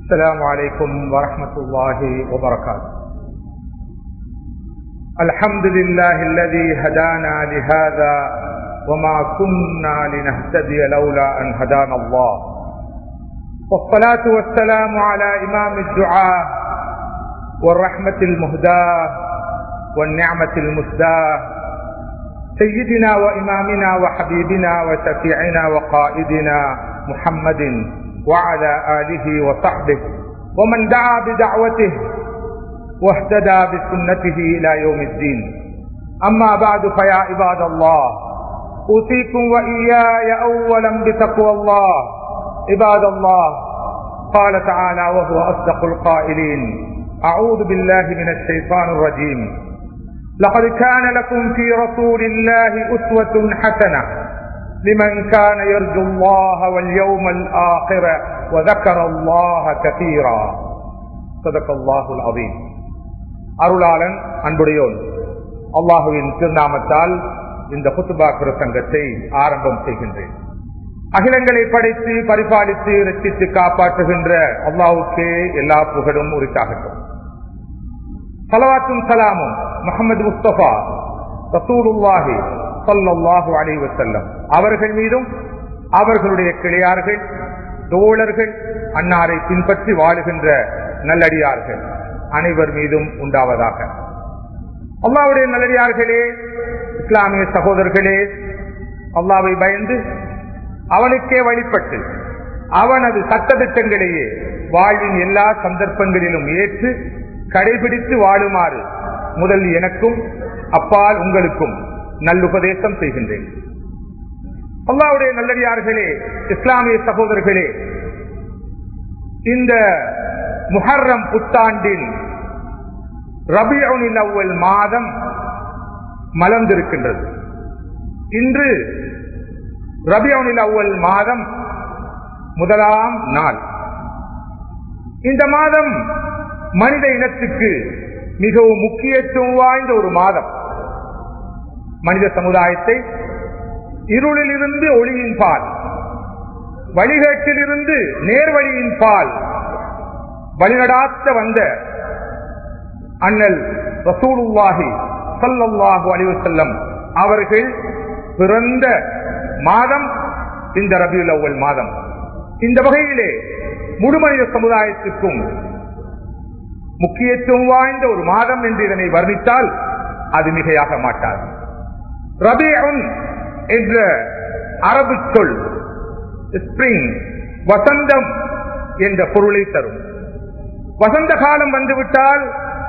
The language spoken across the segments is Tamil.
السلام عليكم ورحمة الله وبركاته الحمد لله الذي هدانا لهذا وما كنا لنهتدي لولا أن هدانا الله والصلاة والسلام على إمام الدعاء والرحمة المهداة والنعمة المسداة سيدنا وإمامنا وحبيبنا وشفيعنا وقائدنا محمد وعلى آله وصحبه ومن دعا بدعوته واهتدى بسنته إلى يوم الدين أما بعد فيا عباد الله أوصيكم وإياي أولا بتقوى الله عباد الله قال تعالى وهو أصدق القائلين أعوذ بالله من الشيطان الرجيم لقد كان لكم في رسول الله أسوة حسنة لمن كان يرجو الله واليوم الآخر وذكر الله كثيرا صدق الله العظيم அருளாளன் அன்புடையோன் அல்லாஹுவின் திருநாமத்தால் இந்த குத்துபா பிரசங்கத்தை ஆரம்பம் செய்கின்றேன் அகிலங்களை படைத்து பரிபாலித்து ரசித்து காப்பாற்றுகின்ற அல்லாவுக்கே எல்லா புகழும் உரித்தாகட்டும் சலவாத்தும் சலாமும் முகமது முஸ்தபா ரசூலுல்லாஹி சல்லாஹு அலைஹி வஸல்லம் அவர்கள் மீதும் அவர்களுடைய கிளையார்கள் தோழர்கள் அன்னாரை பின்பற்றி வாழுகின்ற நல்லடியார்கள் அனைவர் மீதும் உண்டாவதாக அல்லாவுடைய நல்லடியார்களே இஸ்லாமிய சகோதரர்களே அல்லாவை பயந்து அவனுக்கே வழிபட்டு அவனது சட்டத்திட்டங்களையே வாழ்வின் எல்லா சந்தர்ப்பங்களிலும் ஏற்று கடைபிடித்து வாழுமாறு முதல் எனக்கும் அப்பால் உங்களுக்கும் நல்லுபதேசம் செய்கின்றேன் அல்லாவுடைய நல்லடியார்களே இஸ்லாமிய சகோதரர்களே இந்த முஹர்ரம் புத்தாண்டின் ரபியோனில் அவ்வல் மாதம் மலர்ந்திருக்கின்றது இன்று ரபியோனில் அவ்வல் மாதம் முதலாம் நாள் இந்த மாதம் மனித இனத்துக்கு மிகவும் முக்கியத்துவம் வாய்ந்த ஒரு மாதம் மனித சமுதாயத்தை இருளில் இருந்து ஒளியின் பால் வழிகேட்டில் இருந்து நேர்வழியின் பால் வழிநடாத்த வந்த அண்ணல் ரசூலுல்லாஹி சல்லல்லாஹு அலிவசல்லம் அவர்கள் பிறந்த மாதம் இந்த ரபியுல் அவ்வல் மாதம் இந்த வகையிலே முழு மனித சமுதாயத்துக்கும் முக்கியத்துவம் வாய்ந்த ஒரு மாதம் என்று இதனை வர்ணித்தால் அது மிகையாக மாட்டார் ரபியன் என்ற அரபு சொல் ஸ்பிரிங் வசந்தம் என்ற பொருளை தரும் வசந்த காலம் வந்துவிட்டால்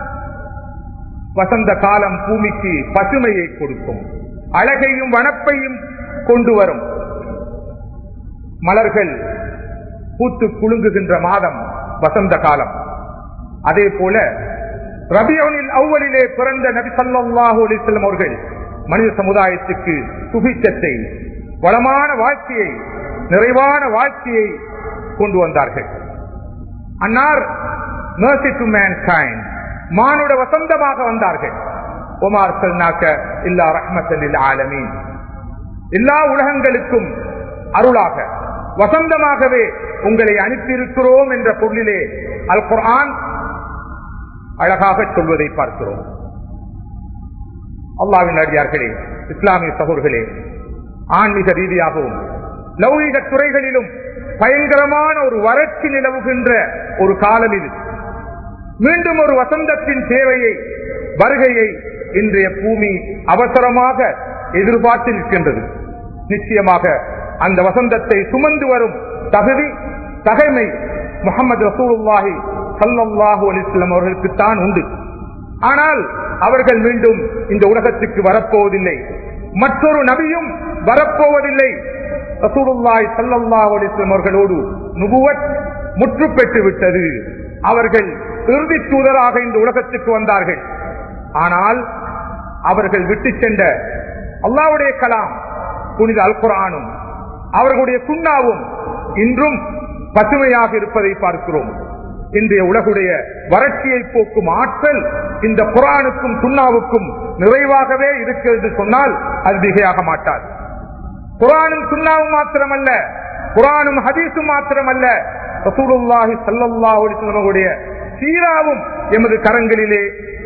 வசந்த காலம் பூமிக்கு பசுமையை கொடுக்கும் அழகையும் வனப்பையும் கொண்டு வரும் மலர்கள் பூத்து குலுங்குகின்ற மாதம் வசந்த காலம் அதே போல ரபியோனில் அவ்வளிலே பிறந்த நபி சல்லாஹூ அலிஸ்லம் அவர்கள் மனித சமுதாயத்துக்கு சுபிச்சத்தை வளமான வாழ்க்கையை நிறைவான வாழ்க்கையை கொண்டு வந்தார்கள் அன்னார் mercy to mankind மானுட வசந்தமாக வந்தார்கள் ஒமார் சொன்னாக்க இல்லா ரஹ்மத்தல் ஆலமீன் எல்லா உலகங்களுக்கும் அருளாக வசந்தமாகவே உங்களை அனுப்பியிருக்கிறோம் என்ற பொருளிலே அல் குர்ஆன் அழகாக சொல்வதை பார்க்கிறோம் அல்லாவின் அடியார்களே இஸ்லாமிய சகோதர்களே ஆன்மீக ரீதியாகவும் லௌகிக துறைகளிலும் பயங்கரமான ஒரு வறட்சி நிலவுகின்ற ஒரு காலம் இது மீண்டும் ஒரு வசந்தத்தின் தேவையை வருகையை இன்றைய பூமி அவசரமாக எதிர்பார்த்து நிற்கின்றது நிச்சயமாக அந்த வசந்தத்தை சுமந்து வரும் தகுதி தகைமை முகமது ரசூலுல்லாஹி சல்லாஹூ அலிஸ்லாம் அவர்களுக்குத்தான் உண்டு ஆனால் அவர்கள் மீண்டும் இந்த உலகத்துக்கு வரப்போவதில்லை மற்றொரு நபியும் வரப்போவதில்லை ரசூலுல்லாய் சல்லல்லாஹு அலிஸ்லாம் அவர்களோடு நுபுவத் முற்று பெற்று விட்டது அவர்கள் இறுதி தூதராக இந்த உலகத்துக்கு வந்தார்கள் ஆனால் அவர்கள் விட்டு சென்ற அல்லாவுடைய கலாம் புனித அல் குரானும் அவர்களுடைய சுண்ணாவும் இன்றும் பசுமையாக இருப்பதை பார்க்கிறோம் இன்றைய உலகுடைய வறட்சியை போக்கும் ஆற்றல் இந்த குரானுக்கும் சுண்ணாவுக்கும் நிறைவாகவே இருக்கிறது சொன்னால் அது மிகையாக மாட்டாது குரானும் சுண்ணாவும் மாத்திரமல்ல குரானும் ஹதீஸும் மாத்திரமல்ல ரசூலுல்லாஹி ஸல்லல்லாஹு அலைஹி வஸல்லமுடைய சீராவும் எமது கரங்களிலே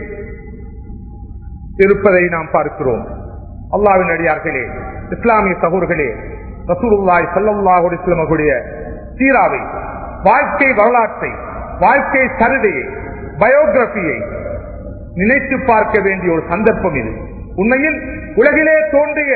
இருப்பதை நாம் பார்க்கிறோம் அல்லாவின் அடியார்களே இஸ்லாமிய சகோதர்களே ரசூலுல்லாஹி ஸல்லல்லாஹு அலைஹி வஸல்லமுடைய சீராவை வாழ்க்கை வரலாற்றை வாழ்க்கை சரிதையை பயோகிராபியை நினைத்து பார்க்க வேண்டிய ஒரு சந்தர்ப்பம் இது உண்மையில் உலகிலே தோன்றிய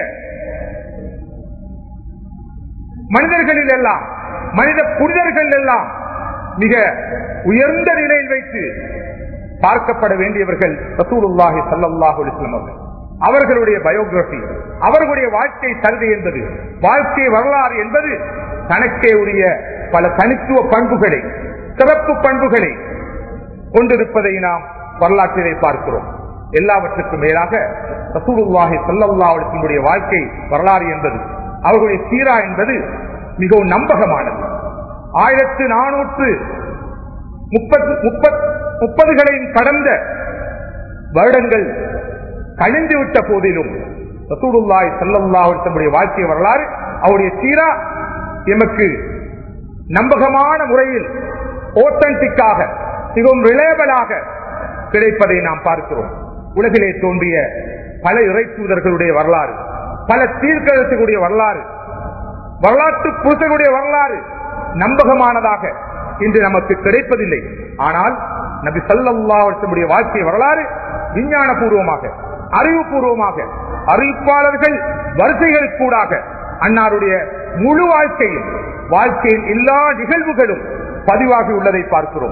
மனிதர்களில் எல்லாம் மனித புனிதர்கள் எல்லாம் மிக உயர்ந்த நிலையில் வைத்து பார்க்கப்பட வேண்டியவர்கள் ரசூலுல்லாஹி ஸல்லல்லாஹு அலைஹி வஸல்லம் அவர்கள் அவர்களுடைய பயோகிராபி அவர்களுடைய வாழ்க்கை சரிதை என்பது வாழ்க்கை வரலாறு என்பது தனக்கே உரிய பல தனித்துவ பண்புகளை சிறப்பு பண்புகளை கொண்டிருப்பதை நாம் வரலாற்றிலே பார்க்கிறோம் எல்லாவற்றுக்கும் மேலாக ரசூலுல்லாஹி ஸல்லல்லாஹு அலைஹி வஸல்லம் வாழ்க்கை வரலாறு என்பது அவர்களுடைய சீரா என்பது மிகவும் நம்பகமானது ஆயிரத்து நானூற்று முப்பது முப்பதுகளையும் கடந்த வருடங்கள் கழிந்து விட்ட போதிலும் ரசூலுல்லாய் சல்லல்லாஹுடைய வாழ்க்கை வரலாறு அவருடைய சீரா எமக்கு நம்பகமான முறையில் ஓத்தன்டிக்காக மிகவும் ரிலேபிளாக கிடைப்பதை நாம் பார்க்கிறோம் உலகிலே தோன்றிய பல இறை தூதர்களுடைய வரலாறு பல தீர்க்கதர்களுடைய வரலாறு வரலாற்று புருஷர்களுடைய வரலாறு நம்பகமானதாக இன்று நமக்கு கிடைப்பதில்லை ஆனால் நபி சல்லாவுடைய வாழ்க்கை வரலாறு விஞ்ஞான பூர்வமாக அறிவுபூர்வமாக அறிவிப்பாளர்கள் வரிசைகள் கூடாக அன்னாருடைய முழு வாழ்க்கையில் வாழ்க்கையின் எல்லா நிகழ்வுகளும் பதிவாகி உள்ளதை பார்க்கிறோம்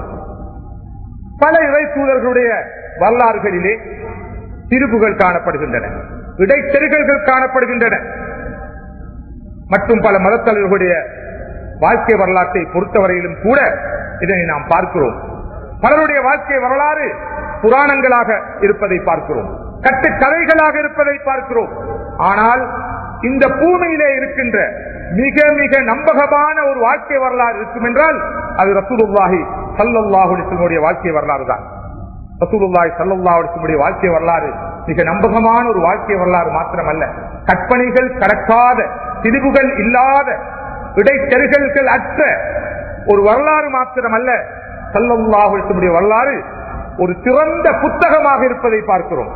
பல இறை தூதர்களுடைய வரலாறுகளிலே திருப்புகள் காணப்படுகின்றன இடைத்தெருகல்கள் காணப்படுகின்றன மற்றும் பல மதத்தலைவர்களுடைய வாழ்க்கை வரலாற்றை பொறுத்தவரையிலும் கூட இதனை நாம் பார்க்கிறோம் பலருடைய வாழ்க்கை வரலாறு புராணங்களாக இருப்பதை பார்க்கிறோம் கட்டுக்கதைகளாக இருப்பதை பார்க்கிறோம் ஆனால் இந்த பூமியிலே இருக்கின்ற மிக மிக நம்பகமான ஒரு வாழ்க்கை வரலாறு இருக்கும் என்றால் அது ரசூலுல்லாஹி சல்லாஹுடைய வாழ்க்கை வரலாறு தான் ரசூலுல்லாஹி சல்லாஹுடைய வாழ்க்கை வரலாறு மிக நம்பகமான ஒரு வாழ்க்கை வரலாறு மாத்திரமல்ல கற்பனைகள் கடக்காத திரிவுகள் இல்லாத இடைத்தெருகல்கள் அற்ற ஒரு வரலாறு மாத்திரமல்ல சல்லாஹுடைய வரலாறு ஒரு சிறந்த புத்தகமாக இருப்பதை பார்க்கிறோம்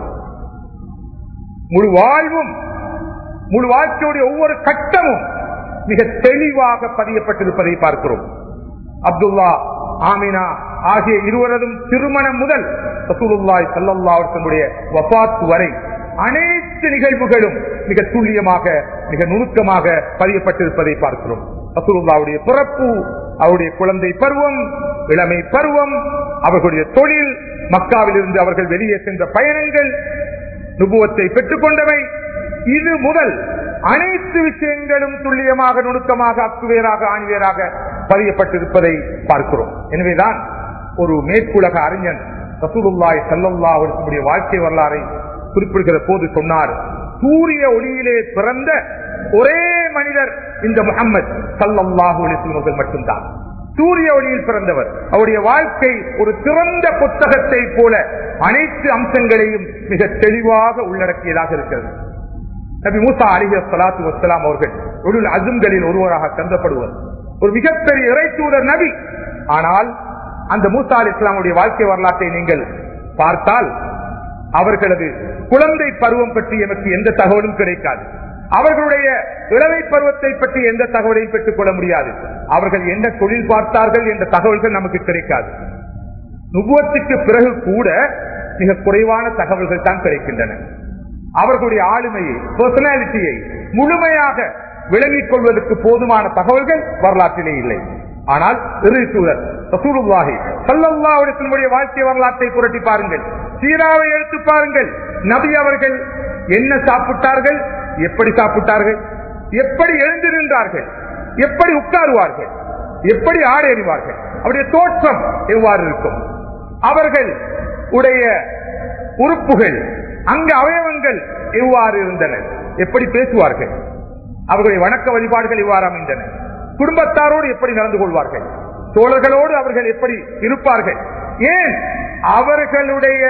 முழு வாழ்வும் முழு வாழ்க்கையுடைய ஒவ்வொரு கட்டமும் மிக தெளிவாக பதியப்பட்டிருப்பதை பார்க்கிறோம் அப்துல்லா ஆமினா ஆகிய இருவரதும் திருமணம் முதல் ரசூலுல்லாய் சல்லல்லாவுடைய வபாத் வரை அனைத்து நிகழ்வுகளும் மிக துல்லியமாக மிக நுணுக்கமாக பதியப்பட்டிருப்பதை பார்க்கிறோம் ரசூலுல்லாவுடைய பிறப்பு அவருடைய குழந்தை பருவம் இளமை பருவம் அவர்களுடைய தொழில் மக்காவில் இருந்து அவர்கள் வெளியே சென்ற பயணங்கள் நுபுவத்தை பெற்றுக் கொண்டவை இது முதல் அனைத்து விஷயங்களும் துல்லியமாக நுணுக்கமாக அக்குவேராக ஆணிவேராக பதியப்பட்டிருப்பதை பார்க்கிறோம் எனவேதான் ஒரு மேற்குலக அறிஞன் ரசூலுல்லாய் சல்லல்லா அவர்களுடைய வாழ்க்கை வரலாறை குறிப்பிடுகிற போது சொன்னார் சூரிய ஒளியிலே பிறந்த ஒரே மனிதர் இந்த முகம்மது சல்லல்லாஹு அலிஸ்வர்கள் மட்டும்தான் சூரிய ஒளியில் பிறந்தவர் அவருடைய வாழ்க்கை ஒரு சிறந்த புத்தகத்தை போல அனைத்து அம்சங்களையும் மிக தெளிவாக உள்ளடக்கியதாக இருக்கிறது நபி மூசா அலிஹ சலாத்து வசலாம் அவர்கள் ஒரு அசும்களில் ஒருவராக கருதப்படுவர் ஒரு மிகப்பெரிய இறைத்தூதர் நபி ஆனால் அந்த மூசா அலி இஸ்லாமுடைய வாழ்க்கை வரலாற்றை நீங்கள் பார்த்தால் அவர்களது குழந்தை பருவம் பற்றி எனக்கு எந்த தகவலும் கிடைக்காது அவர்களுடைய இளவை பருவத்தை பற்றி எந்த தகவலையும் பெற்றுக் கொள்ள முடியாது அவர்கள் என்ன தொழில் பார்த்தார்கள் என்ற தகவல்கள் நமக்கு கிடைக்காது நுபுவத்துக்கு பிறகு கூட மிக குறைவான தகவல்கள் தான் கிடைக்கின்றன அவர்களுடைய ஆளுமையை பர்சனாலிட்டியை முழுமையாக விளங்கிக் கொள்வதற்கு போதுமான தகவல்கள் வரலாற்றிலே இல்லை ஆனால் இறுதித்தூதர் ரசூலுல்லாஹி சல்லல்லாஹுடைய வாழ்க்கை வரலாற்றை புரட்டி பாருங்கள் சீராவை எடுத்து பாருங்கள் நபி அவர்கள் என்ன சாப்பிட்டார்கள் எப்படி சாப்பிட்டார்கள் எப்படி எழுந்து நின்றார்கள் எப்படி உட்காருவார்கள் எப்படி ஆடை அறிவார்கள் அவருடைய தோற்றம் எவ்வாறு இருக்கும் அவர்கள் உடைய உறுப்புகள் அங்கு அவயவங்கள் எவ்வாறு இருந்தன எப்படி பேசுவார்கள் அவர்களுடைய வணக்க வழிபாடுகள் எவ்வாறு அமைந்தன குடும்பத்தாரோடு எப்படி நடந்து கொள்வார்கள் தோழர்களோடு அவர்கள் எப்படி இருப்பார்கள் ஏன் அவர்களுடைய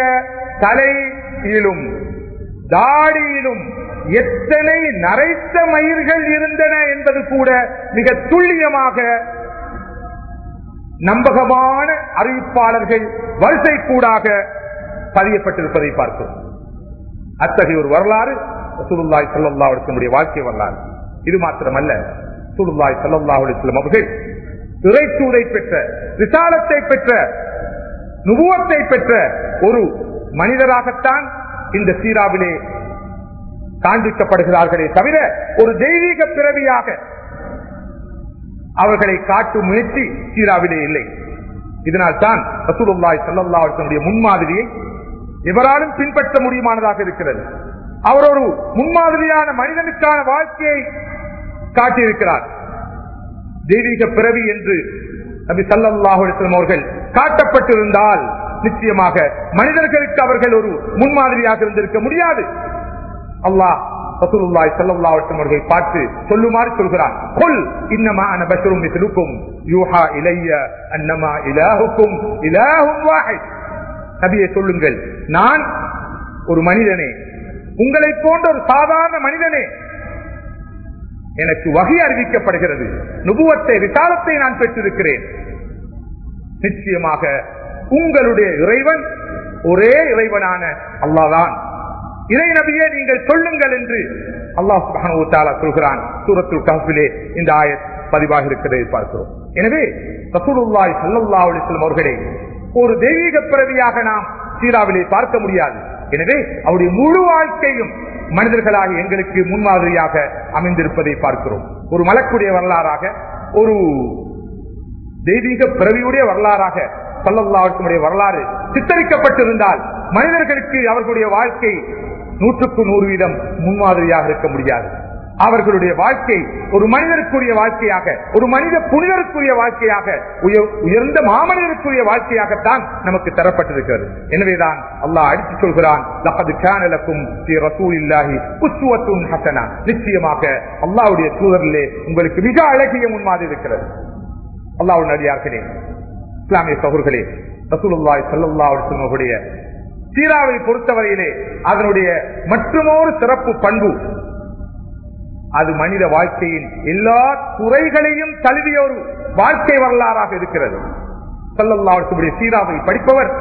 தலையிலும் தாடியிலும் எத்தனை நரைத்த மயிர்கள் இருந்தன என்பது கூட மிக துல்லியமாக நம்பகமான அறிவிப்பாளர்கள் வரிசை கூடாக பதியப்பட்டிருப்பதை பார்க்கிறோம் அத்தகைய ஒரு வரலாறு சுருல்லாய் செல்லல்லாவுடைய வாழ்க்கை வரலாறு இது மாத்திரமல்ல சுருல்லாய் செல்லல்லாவுடைய அவர்கள் இறைத்தூரை பெற்ற விசாலத்தை பெற்ற நுபுவத்தை பெற்ற ஒரு மனிதராகத்தான் இந்த சீராவிலே காண்பிக்கப்படுகிறார்களே தவிர ஒரு தெய்வீக பிறவியாக அவர்களை காட்டும் முயற்சி சீராவிலே இல்லை இதனால் தான் ரசூலுல்லாய் சல்லாவுடைய முன்மாதிரியை எவராலும் பின்பற்ற முடியுமானதாக இருக்கிறது அவர் ஒரு முன்மாதிரியான மனிதனுக்கான வாழ்க்கையை காட்டியிருக்கிறார் தெய்வீக பிறவி என்று நபி சல்லாஹுலம் அவர்கள் காட்டப்பட்டிருந்தால் நிச்சயமாக மனிதர்களுக்கு அவர்கள் ஒரு முன்மாதிரியாக இருந்திருக்க முடியாது அல்லாஹ் ரசூலுல்லாஹி ஸல்லல்லாஹு அலைஹி வஸல்லம் அவர்களை பார்த்து சொல்லுமாறு சொல்கிறார் குல் இன்னமா அன பஷரும் மிஸ்லுக்கும் யூஹா இலைய அன்னமா இலாஹுக்கும் இலாஹும் வாஹித் நபியே சொல்லுங்கள் நான் ஒரு மனிதனே உங்களை போன்ற ஒரு சாதாரண மனிதனே எனக்கு வகை அறிவிக்கப்படுகிறது நுபுவத்தை விசாலத்தை நான் பெற்றிருக்கிறேன் நிச்சயமாக உங்களுடைய இறைவன் ஒரே இறைவனான அல்லாதான் இறை நபியே நீங்கள் சொல்லுங்கள் என்று அல்லாஹ் சுப்ஹானஹு வ தஆலா சொல்கிறான் சூரத்துல் கஹ்ஃபிலே இந்த ஆயத் பதிவாக இருக்கிறதை பார்க்கிறோம் எனவே ரசூலுல்லாஹி ஸல்லல்லாஹு அலைஹி வஸல்லம் அவர்களே ஒரு தெய்வீக பிறவியாக நாம் சீராவிலே பார்க்க முடியாது எனவே அவருடைய முழு வாழ்க்கையும் மனிதர்களாக எங்களுக்கு முன்மாதிரியாக அமைந்திருப்பதை பார்க்கிறோம் ஒரு மலக்குடைய வரலாறாக ஒரு தெய்வீக பிறவியுடைய வரலாறாக சல்லல்லாவுடைய வரலாறு சித்தரிக்கப்பட்டிருந்தால் மனிதர்களுக்கு அவர்களுடைய வாழ்க்கை நூற்றுக்கு நூறு வீதம் முன்மாதிரியாக இருக்க முடியாது அவர்களுடைய வாழ்க்கை ஒரு மனிதருக்குரிய வாழ்க்கையாக ஒரு மனித புனிதருக்குரிய வாழ்க்கையாக உய- உயர்ந்த மாமனிதருக்குரிய வாழ்க்கையாகத்தான் நமக்கு தரப்பட்டிருக்கிறது எனவேதான் அல்லாஹ் அடித்து சொல்கிறான் "லகது கான லக்கும் ஃபீ ரசூலில்லாஹி உஸ்வத்துன் ஹஸனா." நிச்சயமாக அல்லாஹ்வுடைய தூதரிலே உங்களுக்கு மிக அழகிய முன்மாதிரி இருக்கிறது அல்லாஹ்வுடைய நடிகார்களே இஸ்லாமிய சகோதரர்களே ரசூலுல்லாஹி ஸல்லல்லாஹு அலைஹி வஸல்லம் அவர்களுடைய சீராவை பொறுத்தவரையிலே அதனுடைய மற்றுமொரு சிறப்பு பண்பு அது மனித வாழ்க்கையின் எல்லா துறைகளையும் தழுவிய ஒரு வாழ்க்கை வரலாறாக இருக்கிறது சல்லல்லாவுடைய சீராவை படிப்பவர்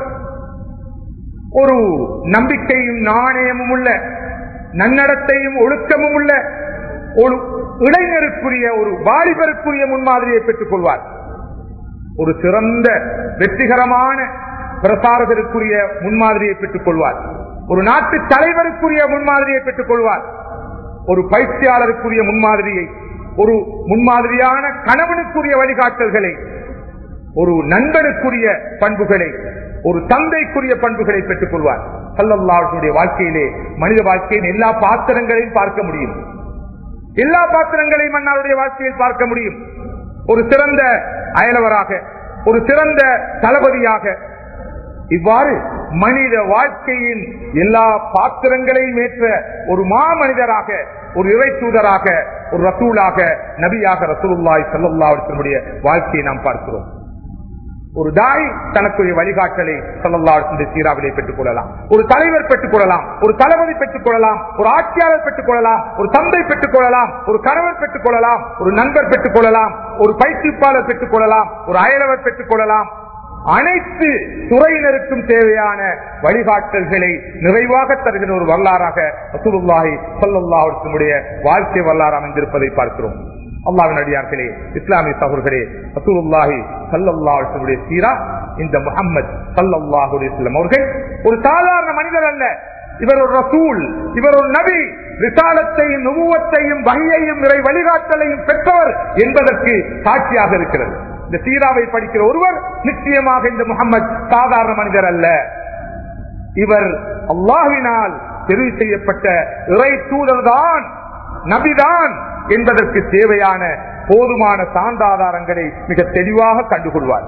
ஒரு நம்பிக்கையும் நாணயமும் உள்ள நன்னடத்தையும் ஒழுக்கமும் உள்ள ஒரு இளைஞருக்குரிய ஒரு வாலிபருக்குரிய முன்மாதிரியை பெற்றுக் கொள்வார் ஒரு சிறந்த வெற்றிகரமான பிரசாரகருக்குரிய முன்மாதிரியை பெற்றுக் கொள்வார் ஒரு நாட்டு தலைவருக்குரிய முன்மாதிரியை பெற்றுக் கொள்வார் ஒரு பயிற்சியாளருக்குரிய முன்மாதிரியை ஒரு முன்மாதிரியான கணவனுக்குரிய வழிகாட்டல்களை ஒரு நண்பனுக்குரிய பண்புகளை ஒரு தந்தைக்குரிய பண்புகளை பெற்றுக் கொள்வார் சல்லல்லாவுடைய வாழ்க்கையிலே மனித வாழ்க்கையின் எல்லா பாத்திரங்களையும் பார்க்க முடியும் எல்லா பாத்திரங்களையும் மன்னாருடைய வாழ்க்கையில் பார்க்க முடியும் ஒரு சிறந்த அயலவராக ஒரு சிறந்த தளபதியாக இவ்வாறு மனித வாழ்க்கையின் எல்லா பாத்திரங்களையும் ஏற்ற ஒரு மாமனிதராக ஒரு இறை தூதராக ஒரு ரசூலாக நபியாக ரசூலுல்லாய் சல்லாவுடைய வாழ்க்கையை நாம் பார்க்கிறோம் ஒரு தாய் தனக்குரிய வழிகாட்டலை சல்லல்லாவுடைய சீராவிலே பெற்றுக் கொள்ளலாம் ஒரு தலைவர் பெற்றுக் கொள்ளலாம் ஒரு தளபதி பெற்றுக் கொள்ளலாம் ஒரு ஆட்சியாளர் பெற்றுக் கொள்ளலாம் ஒரு தந்தை பெற்றுக் கொள்ளலாம் ஒரு கணவர் பெற்றுக் கொள்ளலாம் ஒரு நண்பர் பெற்றுக் கொள்ளலாம் ஒரு பயிற்சிப்பாளர் பெற்றுக் கொள்ளலாம் ஒரு அயலவர் பெற்றுக் கொள்ளலாம் அனைத்து துறையினருக்கும் தேவையான வழிகாட்டல்களை நிறைவாக தருகிற ஒரு வரலாறாக ரசூலுல்லாஹி ஸல்லல்லாஹு வாழ்க்கை வரலாறு அமைந்திருப்பதை பார்க்கிறோம் அல்லாவின் அடியார்களே இஸ்லாமிய சகோதரர்களே ரசூலுல்லாஹி ஸல்லல்லாஹு அலைஹி வஸல்லம் சீரா இந்த முஹம்மது ஸல்லல்லாஹு அலைஹி வஸல்லம் அவர்கள் ஒரு சாதாரண மனிதர் அல்ல இவர் ஒரு ரசூல் இவர் ஒரு நபி விசாலத்தையும் நுபுவத்தையும் வகையையும் இறை வழிகாட்டலையும் பெற்றவர் என்பதற்கு சாட்சியாக இருக்கிறது இந்த சீராவை படிக்கிற ஒருவர் நிச்சயமாக இந்த முகம்மது சாதாரண மனிதர் அல்ல இவர் அல்லாஹினால் தெரிவு செய்யப்பட்ட இறை தூதர்தான் நபிதான் என்பதற்கு தேவையான போதுமான சான்றாதாரங்களை மிக தெளிவாக கண்டுகொள்வார்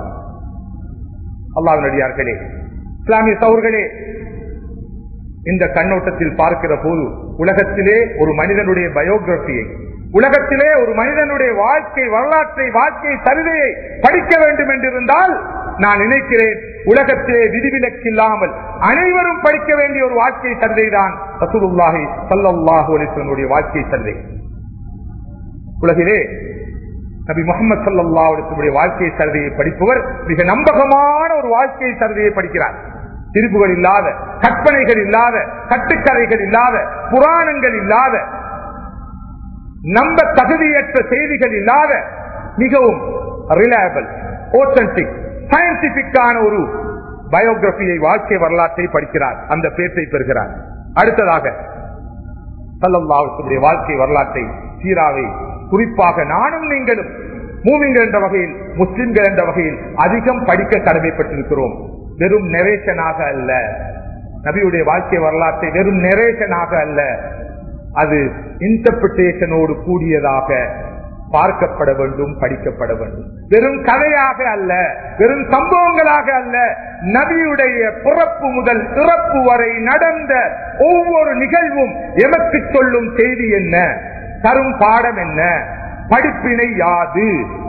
அல்லாஹ் நடிகார்களே இஸ்லாமிய சௌர்களே இந்த கண்ணோட்டத்தில் பார்க்கிற போது உலகத்திலே ஒரு மனிதனுடைய பயோகிராபியை உலகத்திலே ஒரு மனிதனுடைய வாழ்க்கை வரலாற்றை வாழ்க்கை சரிதையை படிக்க வேண்டும் என்றிருந்தால் நான் நினைக்கிறேன் உலகத்திலே விதிவிலக்கில்லாமல் அனைவரும் படிக்க வேண்டிய ஒரு வாழ்க்கை சரிதைதான் ரசூலுல்லாஹி ஸல்லல்லாஹு அலைஹி வஸல்லம் வாழ்க்கை சரிதை உலகிலே நபி முகமது சல்லாவுடைய வாழ்க்கை சரதையை படிப்பவர் மிக நம்பகமான ஒரு வாழ்க்கை சரதையை படிக்கிறார் திருப்புகள் இல்லாத கற்பனைகள் இல்லாத கட்டுக்கதைகள் இல்லாத புராணங்கள் இல்லாத நம்ப தகுதியற்ற செய்திகள் இல்லாத மிகவும் ரிலையபிள் ஓத்தன்டிக் சயின்டிபிக்கான ஒரு பயோகிராபியை வாழ்க்கை வரலாற்றை படிக்கிறார் அந்த பேட்டை பெறுகிறார் அடுத்ததாக சல்லல்லாவுடைய வாழ்க்கை வரலாற்றை சீராவை குறிப்பாக நானும் நீங்களும் மூவிங்கள் என்ற வகையில் முஸ்லிம்கள் என்ற வகையில் அதிகம் படிக்க கடமைப்பட்டிருக்கிறோம் வெறும் நெரேஷனாக அல்ல நபியுடைய வாழ்க்கை வரலாற்றை வெறும் நெரேஷனாக அல்ல அது இன்டர்பிரிட்டேஷனோடு கூடியதாக பார்க்கப்பட வேண்டும் படிக்கப்பட வேண்டும் வெறும் கதையாக அல்ல வெறும் சம்பவங்களாக அல்ல நபியுடைய பிறப்பு முதல் இறப்பு வரை நடந்த ஒவ்வொரு நிகழ்வும் எமக்கு சொல்லும் செய்தி என்ன தரும் பாடம் என்ன படிப்பினை யாது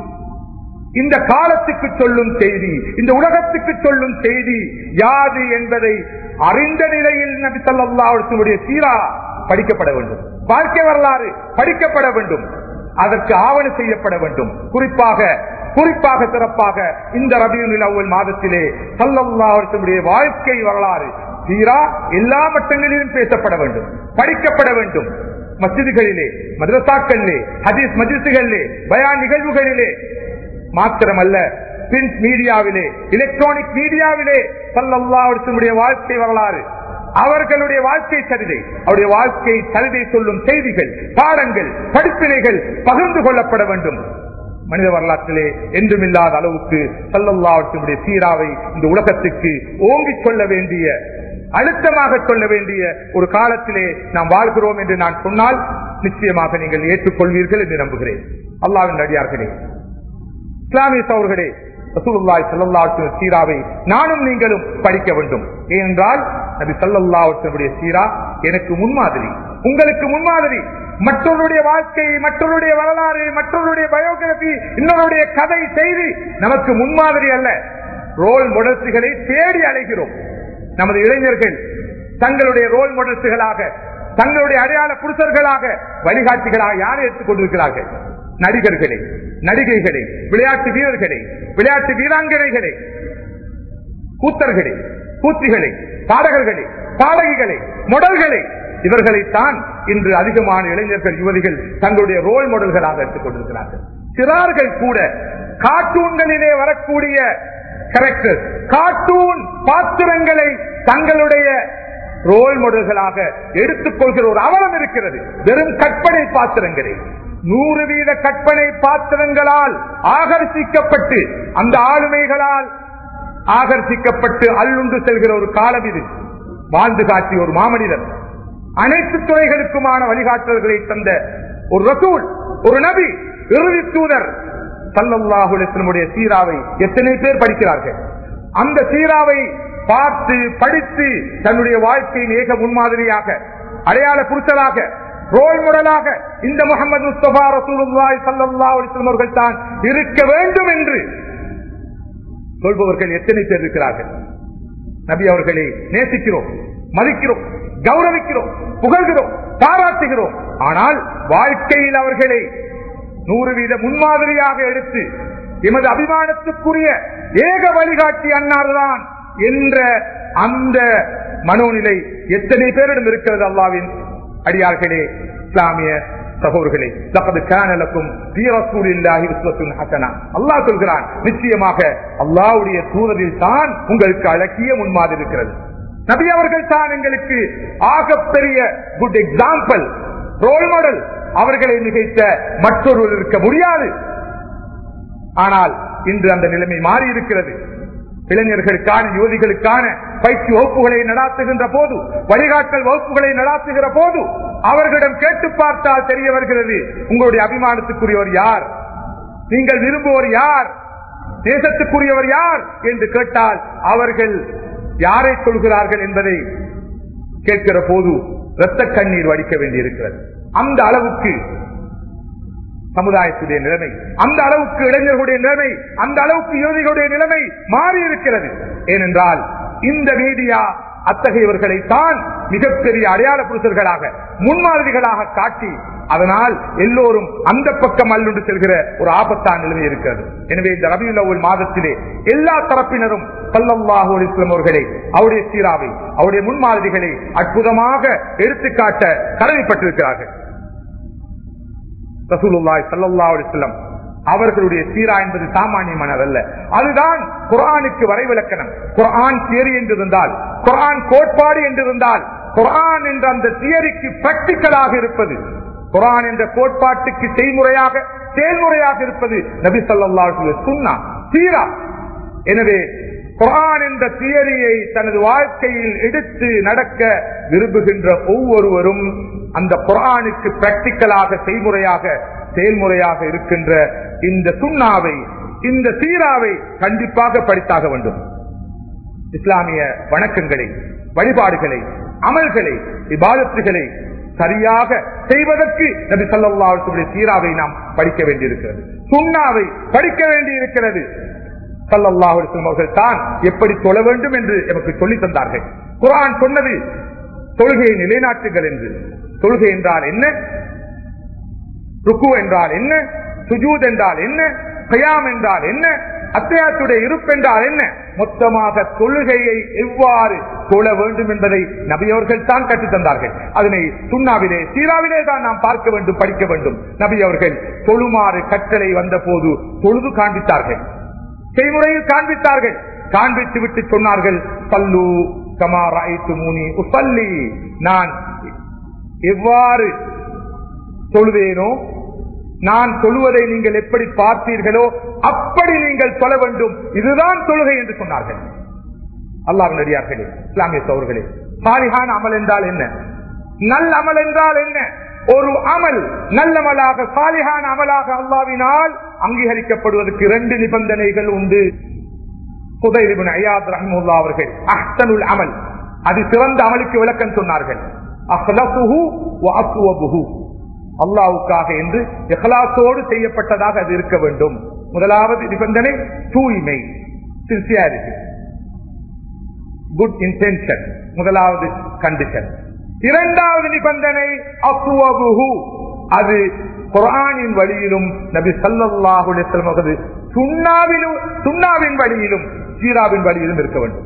இந்த காலத்துக்கு சொல்லும் செய்தி இந்த உலகத்துக்கு சொல்லும் செய்தி யாது என்பதை அறிந்த நிலையில் நபி சொல்லாவுடைய சீரா படிக்கப்பட வேண்டும் வாழ்க்கை வரலாறு படிக்கப்பட வேண்டும் அதற்கு ஆவண செய்யப்பட வேண்டும் குறிப்பாக குறிப்பாக சிறப்பாக இந்த ரபியுல் அவ்வல் மாதத்திலே சல்லல்லாவுடைய வாழ்க்கை வரலாறு சீரா எல்லா மட்டங்களிலும் பேசப்பட வேண்டும் படிக்கப்பட வேண்டும் மசிதிகளிலே மதரசாக்களிலே ஹதீஸ் மஜிசுகளிலே பயான் நிகழ்வுகளிலே மாத்திரமல்ல பிரிண்ட் மீடியாவிலே எலக்ட்ரானிக் மீடியாவிலே சல்லல்லாவுடைய வாழ்க்கை வரலாறு அவர்களுடைய வாழ்க்கை சரிதை அவருடைய வாழ்க்கை சரிதை சொல்லும் செய்திகள் பாடங்கள் படிப்பினைகள் பகிர்ந்து கொள்ளப்பட வேண்டும் மனித வரலாற்றிலே என்றுமில்லாத அளவுக்கு சல்லல்லாவுடைய சீராவை இந்த உலகத்துக்கு ஓங்கிச் சொல்ல வேண்டிய அழுத்தமாக சொல்ல வேண்டிய ஒரு காலத்திலே நாம் வாழ்கிறோம் என்று நான் சொன்னால் நிச்சயமாக நீங்கள் ஏற்றுக்கொள்வீர்கள் என்று நம்புகிறேன் அல்லாவின் அடியார்களே இஸ்லாமிய சவர்களே ரசூலுல்லாய் சல்லல்லாஹு சீராவை நானும் நீங்களும் படிக்க வேண்டும் ஏனென்றால் நபி சல்லல்லாஹுடைய சீரா எனக்கு முன்மாதிரி உங்களுக்கு முன்மாதிரி மற்றவருடைய வாழ்க்கை மற்றவருடைய வரலாறு மற்றவருடைய பயோகிராபி இன்னொருடைய கதை செய்தி நமக்கு முன்மாதிரி அல்ல ரோல் மாடல்ஸ்களை தேடி அழைகிறோம் நமது இளைஞர்கள் தங்களுடைய ரோல் மாடல்ஸ்களாக தங்களுடைய அடையாள புருஷர்களாக வழிகாட்டிகளாக யாரை எடுத்துக் கொண்டிருக்கிறார்கள் நடிகர்களே நடிகைகளே விளையாட்டு வீரர்களே விளையாட்டு வீராங்கனைகளே கூத்தர்களே கூத்திகளே பாடகர்களே பாடகிகளே மொடல்களே இவர்களைத்தான் இன்று அதிகமான இளைஞர்கள் யுவதிகள் தங்களுடைய ரோல் மாடல்களாக எடுத்துக் கொண்டிருக்கிறார்கள் சிறார்கள் கூட கார்ட்டூன்களிலே வரக்கூடிய கேரக்டர் கார்ட்டூன் பாத்திரங்களை தங்களுடைய ரோல் மாடல்களாக எடுத்துக்கொள்கிற ஒரு அவலம் இருக்கிறது வெறும் கற்பனை பாத்திரங்களே நூறு வீத கற்பனை பாத்திரங்களால் ஆகர்ஷிக்கப்பட்டு அந்த ஆளுமைகளால் ஆகர்ஷிக்கப்பட்டு அல்லுண்டு செல்கிற ஒரு காலம் இது வாழ்ந்து காட்டிய ஒரு மாமனிதர் அனைத்து துறைகளுக்குமான வழிகாட்டல்களை தந்த ஒரு ரசூல் ஒரு நபி இறுதி தூதர் சல்லாஹுடைய சீராவை எத்தனை பேர் படிக்கிறார்கள் அந்த சீராவை பார்த்து படித்து தன்னுடைய வாழ்க்கையில் ஏக முன்மாதிரியாக அடையாள புருஷராக ரோல் மாடலாக இந்த முகமது முஸ்தபா ரசூலுல்லாய் சல்லா அவர்கள் தான் இருக்க வேண்டும் என்று சொல்பவர்கள் எத்தனை பேர் இருக்கிறார்கள் நபி அவர்களை நேசிக்கிறோம் மதிக்கிறோம் கௌரவிக்கிறோம் புகழ்கிறோம் பாராட்டுகிறோம் ஆனால் வாழ்க்கையில் அவர்களை நூறு வீத முன்மாதிரியாக எடுத்து எமது அபிமானத்துக்குரிய ஏக வழிகாட்டி அன்னார்தான் என்ற அந்த மனோநிலை எத்தனை பேரிடம் இருக்கிறது அல்லாவின் அடியார்களே இஸ்லாமிய சகோதர்களே அல்லா சொல்கிறான் நிச்சயமாக அல்லாவுடைய தூதரில் தான் உங்களுக்கு அழகிய முன்மாதிரி இருக்கிறது நபி அவர்கள் தான் எங்களுக்கு ஆகப்பெரிய குட் எக்ஸாம்பிள் ரோல் மாடல் அவர்களை மிகைத்த மற்றொருவர் இருக்க முடியாது ஆனால் இன்று அந்த நிலைமை மாறி இருக்கிறது இளைஞர்களுக்கான யுவதிகளுக்கான பயிற்சி வகுப்புகளை நடாத்துகின்ற போது வழிகாட்டல் வகுப்புகளை நடாத்துகிற போது அவர்களிடம் கேட்டு பார்த்தால் தெரிய வருகிறது உங்களுடைய அபிமானத்துக்குரியவர் யார் நீங்கள் விரும்புவோர் யார் தேசத்துக்குரியவர் யார் என்று கேட்டால் அவர்கள் யாரை சொல்கிறார்கள் என்பதை கேட்கிற போது இரத்த கண்ணீர் வடிக்க வேண்டியிருக்கிறது அந்த அளவுக்கு சமுதாயத்துடைய நிலைமை அந்த அளவுக்கு இளைஞர்களுடைய நிலைமை அந்த அளவுக்கு யுவதிகளுடைய நிலைமை மாறி இருக்கிறது ஏனென்றால் இந்த மீடியா அத்தகையவர்களை தான் மிகப்பெரிய அடையாள புருஷர்களாக முன்மாதிரிகளாக காட்டி அதனால் எல்லோரும் அந்த பக்கம் அல்லுண்டு செல்கிற ஒரு ஆபத்தான நிலைமை இருக்கிறது எனவே இந்த ரபியுல் அவ்வல் மாதத்திலே எல்லா தரப்பினரும் சல்லல்லாஹு அலைஹி வஸல்லம் அவர்களை அவருடைய சீராவை அவருடைய முன்மாதிரிகளை அற்புதமாக எடுத்துக்காட்ட கடமைப்பட்டிருக்கிறார்கள் ரசூலுல்லாஹி ஸல்லல்லாஹு அலைஹி வஸல்லம் அவர்களுடைய சீரா என்பது சாமானியமானதல்ல அதுதான் குர்ஆனுக்கு வரைவிலக்கணம் குர்ஆன் தியரி என்றிருந்தால் குர்ஆன் கோட்பாடு என்றிருந்தால் குர்ஆன் என்ற அந்த தியரிக்கு பிராக்டிக்கலாக இருப்பது குர்ஆன் என்ற கோட்பாட்டுக்கு செய்முறையாக செயல்முறையாக இருப்பது நபி ஸல்லல்லாஹு சுன்னா சீரா எனவே குர்ஆன் என்ற தியரியை தனது வாழ்க்கையில் எடுத்து நடக்க விரும்புகின்ற ஒவ்வொருவரும் அந்த குர்ஆனுக்கு பிராக்டிக்கலாக செய்முறையாக செயல்முறையாக இருக்கின்ற இந்த சுண்ணாவை இந்த சீராவை கண்டிப்பாக படித்தாக வேண்டும் இஸ்லாமிய வணக்கங்களை வழிபாடுகளை அமல்களை இபாதத்துகளை சரியாக செய்வதற்கு நபி சல்லாவுடைய சீராவை நாம் படிக்க வேண்டியிருக்கிறது சுண்ணாவை படிக்க வேண்டியிருக்கிறது சல்லல்லாஹு அலைஹி வஸல்லம் அவர்கள் தான் எப்படி தொழ வேண்டும் என்று எமக்கு சொல்லி தந்தார்கள் குர்ஆன் சொன்னது தொழுகையை நிலைநாட்டுங்கள் என்று தொழுகை என்றால் என்ன ருக்கு என்றால் என்ன சுஜூத் என்றால் என்ன கயாம் என்றால் என்ன அத்தியாத்துடைய இருப்பென்றால் என்ன மொத்தமாக தொழுகையை எவ்வாறு தொழ வேண்டும் என்பதை நபியவர்கள் தான் கற்றுத் தந்தார்கள் அதனை சுண்ணாவிலே சீராவிலே தான் நாம் பார்க்க வேண்டும் படிக்க வேண்டும் நபி அவர்கள் தொழுமாறு கட்டளை வந்த போது தொழுது காண்பித்தார்கள் செய்முறையில் காண்பித்தார்கள் காண்பித்து விட்டு சொன்னார்கள் பல்லு கமாராய்த்து மூனி உசல்லி நான் எவ்வாறு தொழுவேனோ நான் தொழுவதை நீங்கள் எப்படி பார்த்தீர்களோ அப்படி நீங்கள் தொழ வேண்டும் இதுதான் தொழுகை என்று சொன்னார்கள் அல்லாஹ் நடிகார்களே இஸ்லாமிய சோர்களே சாலிஹான் அமல் என்றால் என்ன நல்ல அமல் என்றால் என்ன ஒரு அமல் நல்லமலாக சாலிஹான் அமலாக அல்லாவினால் அங்கீகரிக்கப்படுவதற்கு இரண்டு நிபந்தனைகள் உண்டு புதைலிபின் ஐயாத் ரஹமுல்லா அவர்கள் அஹ்சனுல் அமல் அது சிறந்த அமலுக்கு விளக்கம் சொன்னார்கள் அஹ்லசுஹு வ அஸ்வபுஹு அல்லாவுக்காக என்று எஹலாசோடு செய்யப்பட்டதாக அது இருக்க வேண்டும் முதலாவது நிபந்தனை தூய்மை சின்சியாரிட்டி குட் இன்டென்ஷன் முதலாவது கண்டிஷன் இரண்டாவது நிபந்தனை அசுவபுஹு அது குரானின் வழியிலும் நபி சல்லாஹு சுண்ணாவிலும் சுண்ணாவின் வழியிலும் சீராவின் வழியிலும் இருக்க வேண்டும்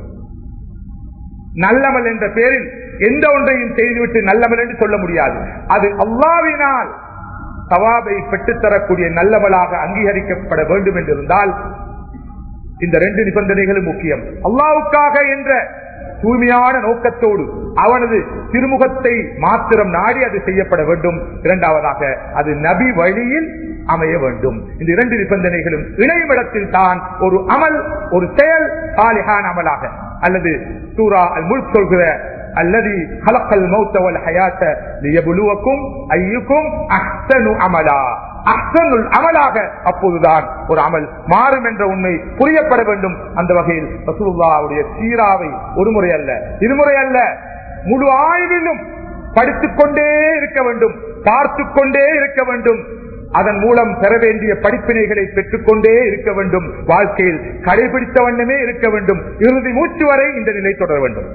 நல்லமல் என்ற பேரில் எந்த ஒன்றையும் செய்துவிட்டு நல்லமல் என்று சொல்ல முடியாது அது அல்லாவினால் சவாபை பெற்றுத்தரக்கூடிய நல்லவளாக அங்கீகரிக்கப்பட வேண்டும் என்றிருந்தால் இந்த ரெண்டு நிபந்தனைகளும் முக்கியம் அல்லாவுக்காக என்ற தூய்மையான நோக்கத்தோடு அவனது திருமுகத்தை மாத்திரம் நாடி அது செய்யப்பட வேண்டும் இரண்டாவதாக அது நபி வழியில் அமைய வேண்டும் இந்த இரண்டு நிபந்தனைகளும் இணைவிடத்தில் தான் ஒரு அமல் ஒரு செயல் சாலிஹான் அமலாக அல்லது சூரா அல் முல் சொல்கிற அல்லது ஹலக்கல் மௌத்தவல் ஹயாத்த லியபுலுவக்கும் ஐயுக்கும் அஹ்சனு அமலா அஹ்சனுல் அமலாக அப்போதுதான் ஒரு அமல் மாறும் என்ற உண்மை புரியப்பட வேண்டும் அந்த வகையில் ரசூலுல்லாவுடைய சீராவை ஒரு முறை அல்ல இருமுறை அல்ல முழு ஆய்விலும் படித்துக் கொண்டே இருக்க வேண்டும் பார்த்து கொண்டே இருக்க வேண்டும் அதன் மூலம் பெற வேண்டிய படிப்பினைகளை பெற்றுக்கொண்டே இருக்க வேண்டும் வாழ்க்கையில் கடைபிடித்த வண்ணமே இருக்க வேண்டும் இறுதி மூச்சு வரை இந்த நிலை தொடர வேண்டும்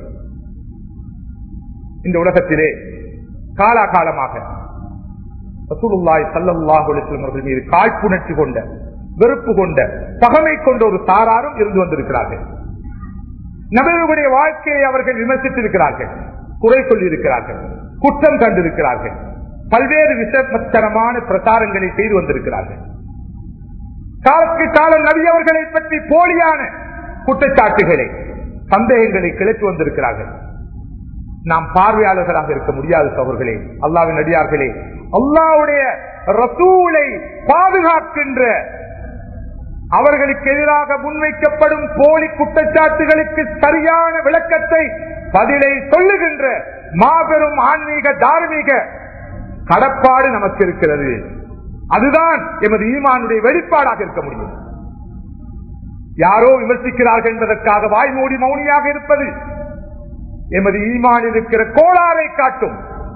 இந்த உலகத்திலே காலாகாலமாக ரசூலுல்லாய் சல்லல்லாஹு அலிஸ்லம் அவர்கள் மீது காழ்ப்புணர்ச்சி கொண்ட வெறுப்பு கொண்ட பகமை கொண்ட ஒரு சாராரும் இருந்து வந்திருக்கிறார்கள் நபர்களுடைய வாழ்க்கையை அவர்கள் விமர்சித்திருக்கிறார்கள் குறை சொல்லியிருக்கிறார்கள் குற்றம் கண்டிருக்கிறார்கள் பல்வேறு விஷமத்தனமான பிரசாரங்களை செய்து வந்திருக்கிறார்கள் காலத்துக்கு காலம் நபி அவர்களை பற்றி போலியான குற்றச்சாட்டுகளை சந்தேகங்களை கிளப்பி வந்திருக்கிறார்கள் நாம் பார்வையாளர்களாக இருக்க முடியாது சவர்களே அல்லாவின் நடிகார்களே அல்லாவுடைய ரசூலை பாதுகாக்கின்ற அவர்களுக்கு எதிராக முன்வைக்கப்படும் போலி குற்றச்சாட்டுகளுக்கு சரியான விளக்கத்தை பதிலை சொல்லுகின்ற மாபெரும் ஆன்மீக தார்மீக கடப்பாடு நமக்கு இருக்கிறது அதுதான் எமது ஈமானுடைய வெளிப்பாடாக இருக்க முடியும் யாரோ விமர்சிக்கிறார்கள் என்பதற்காக வாய்மூடி மௌனியாக இருப்பது எமது ஈமான் இருக்கிற கோளாறை காட்டும்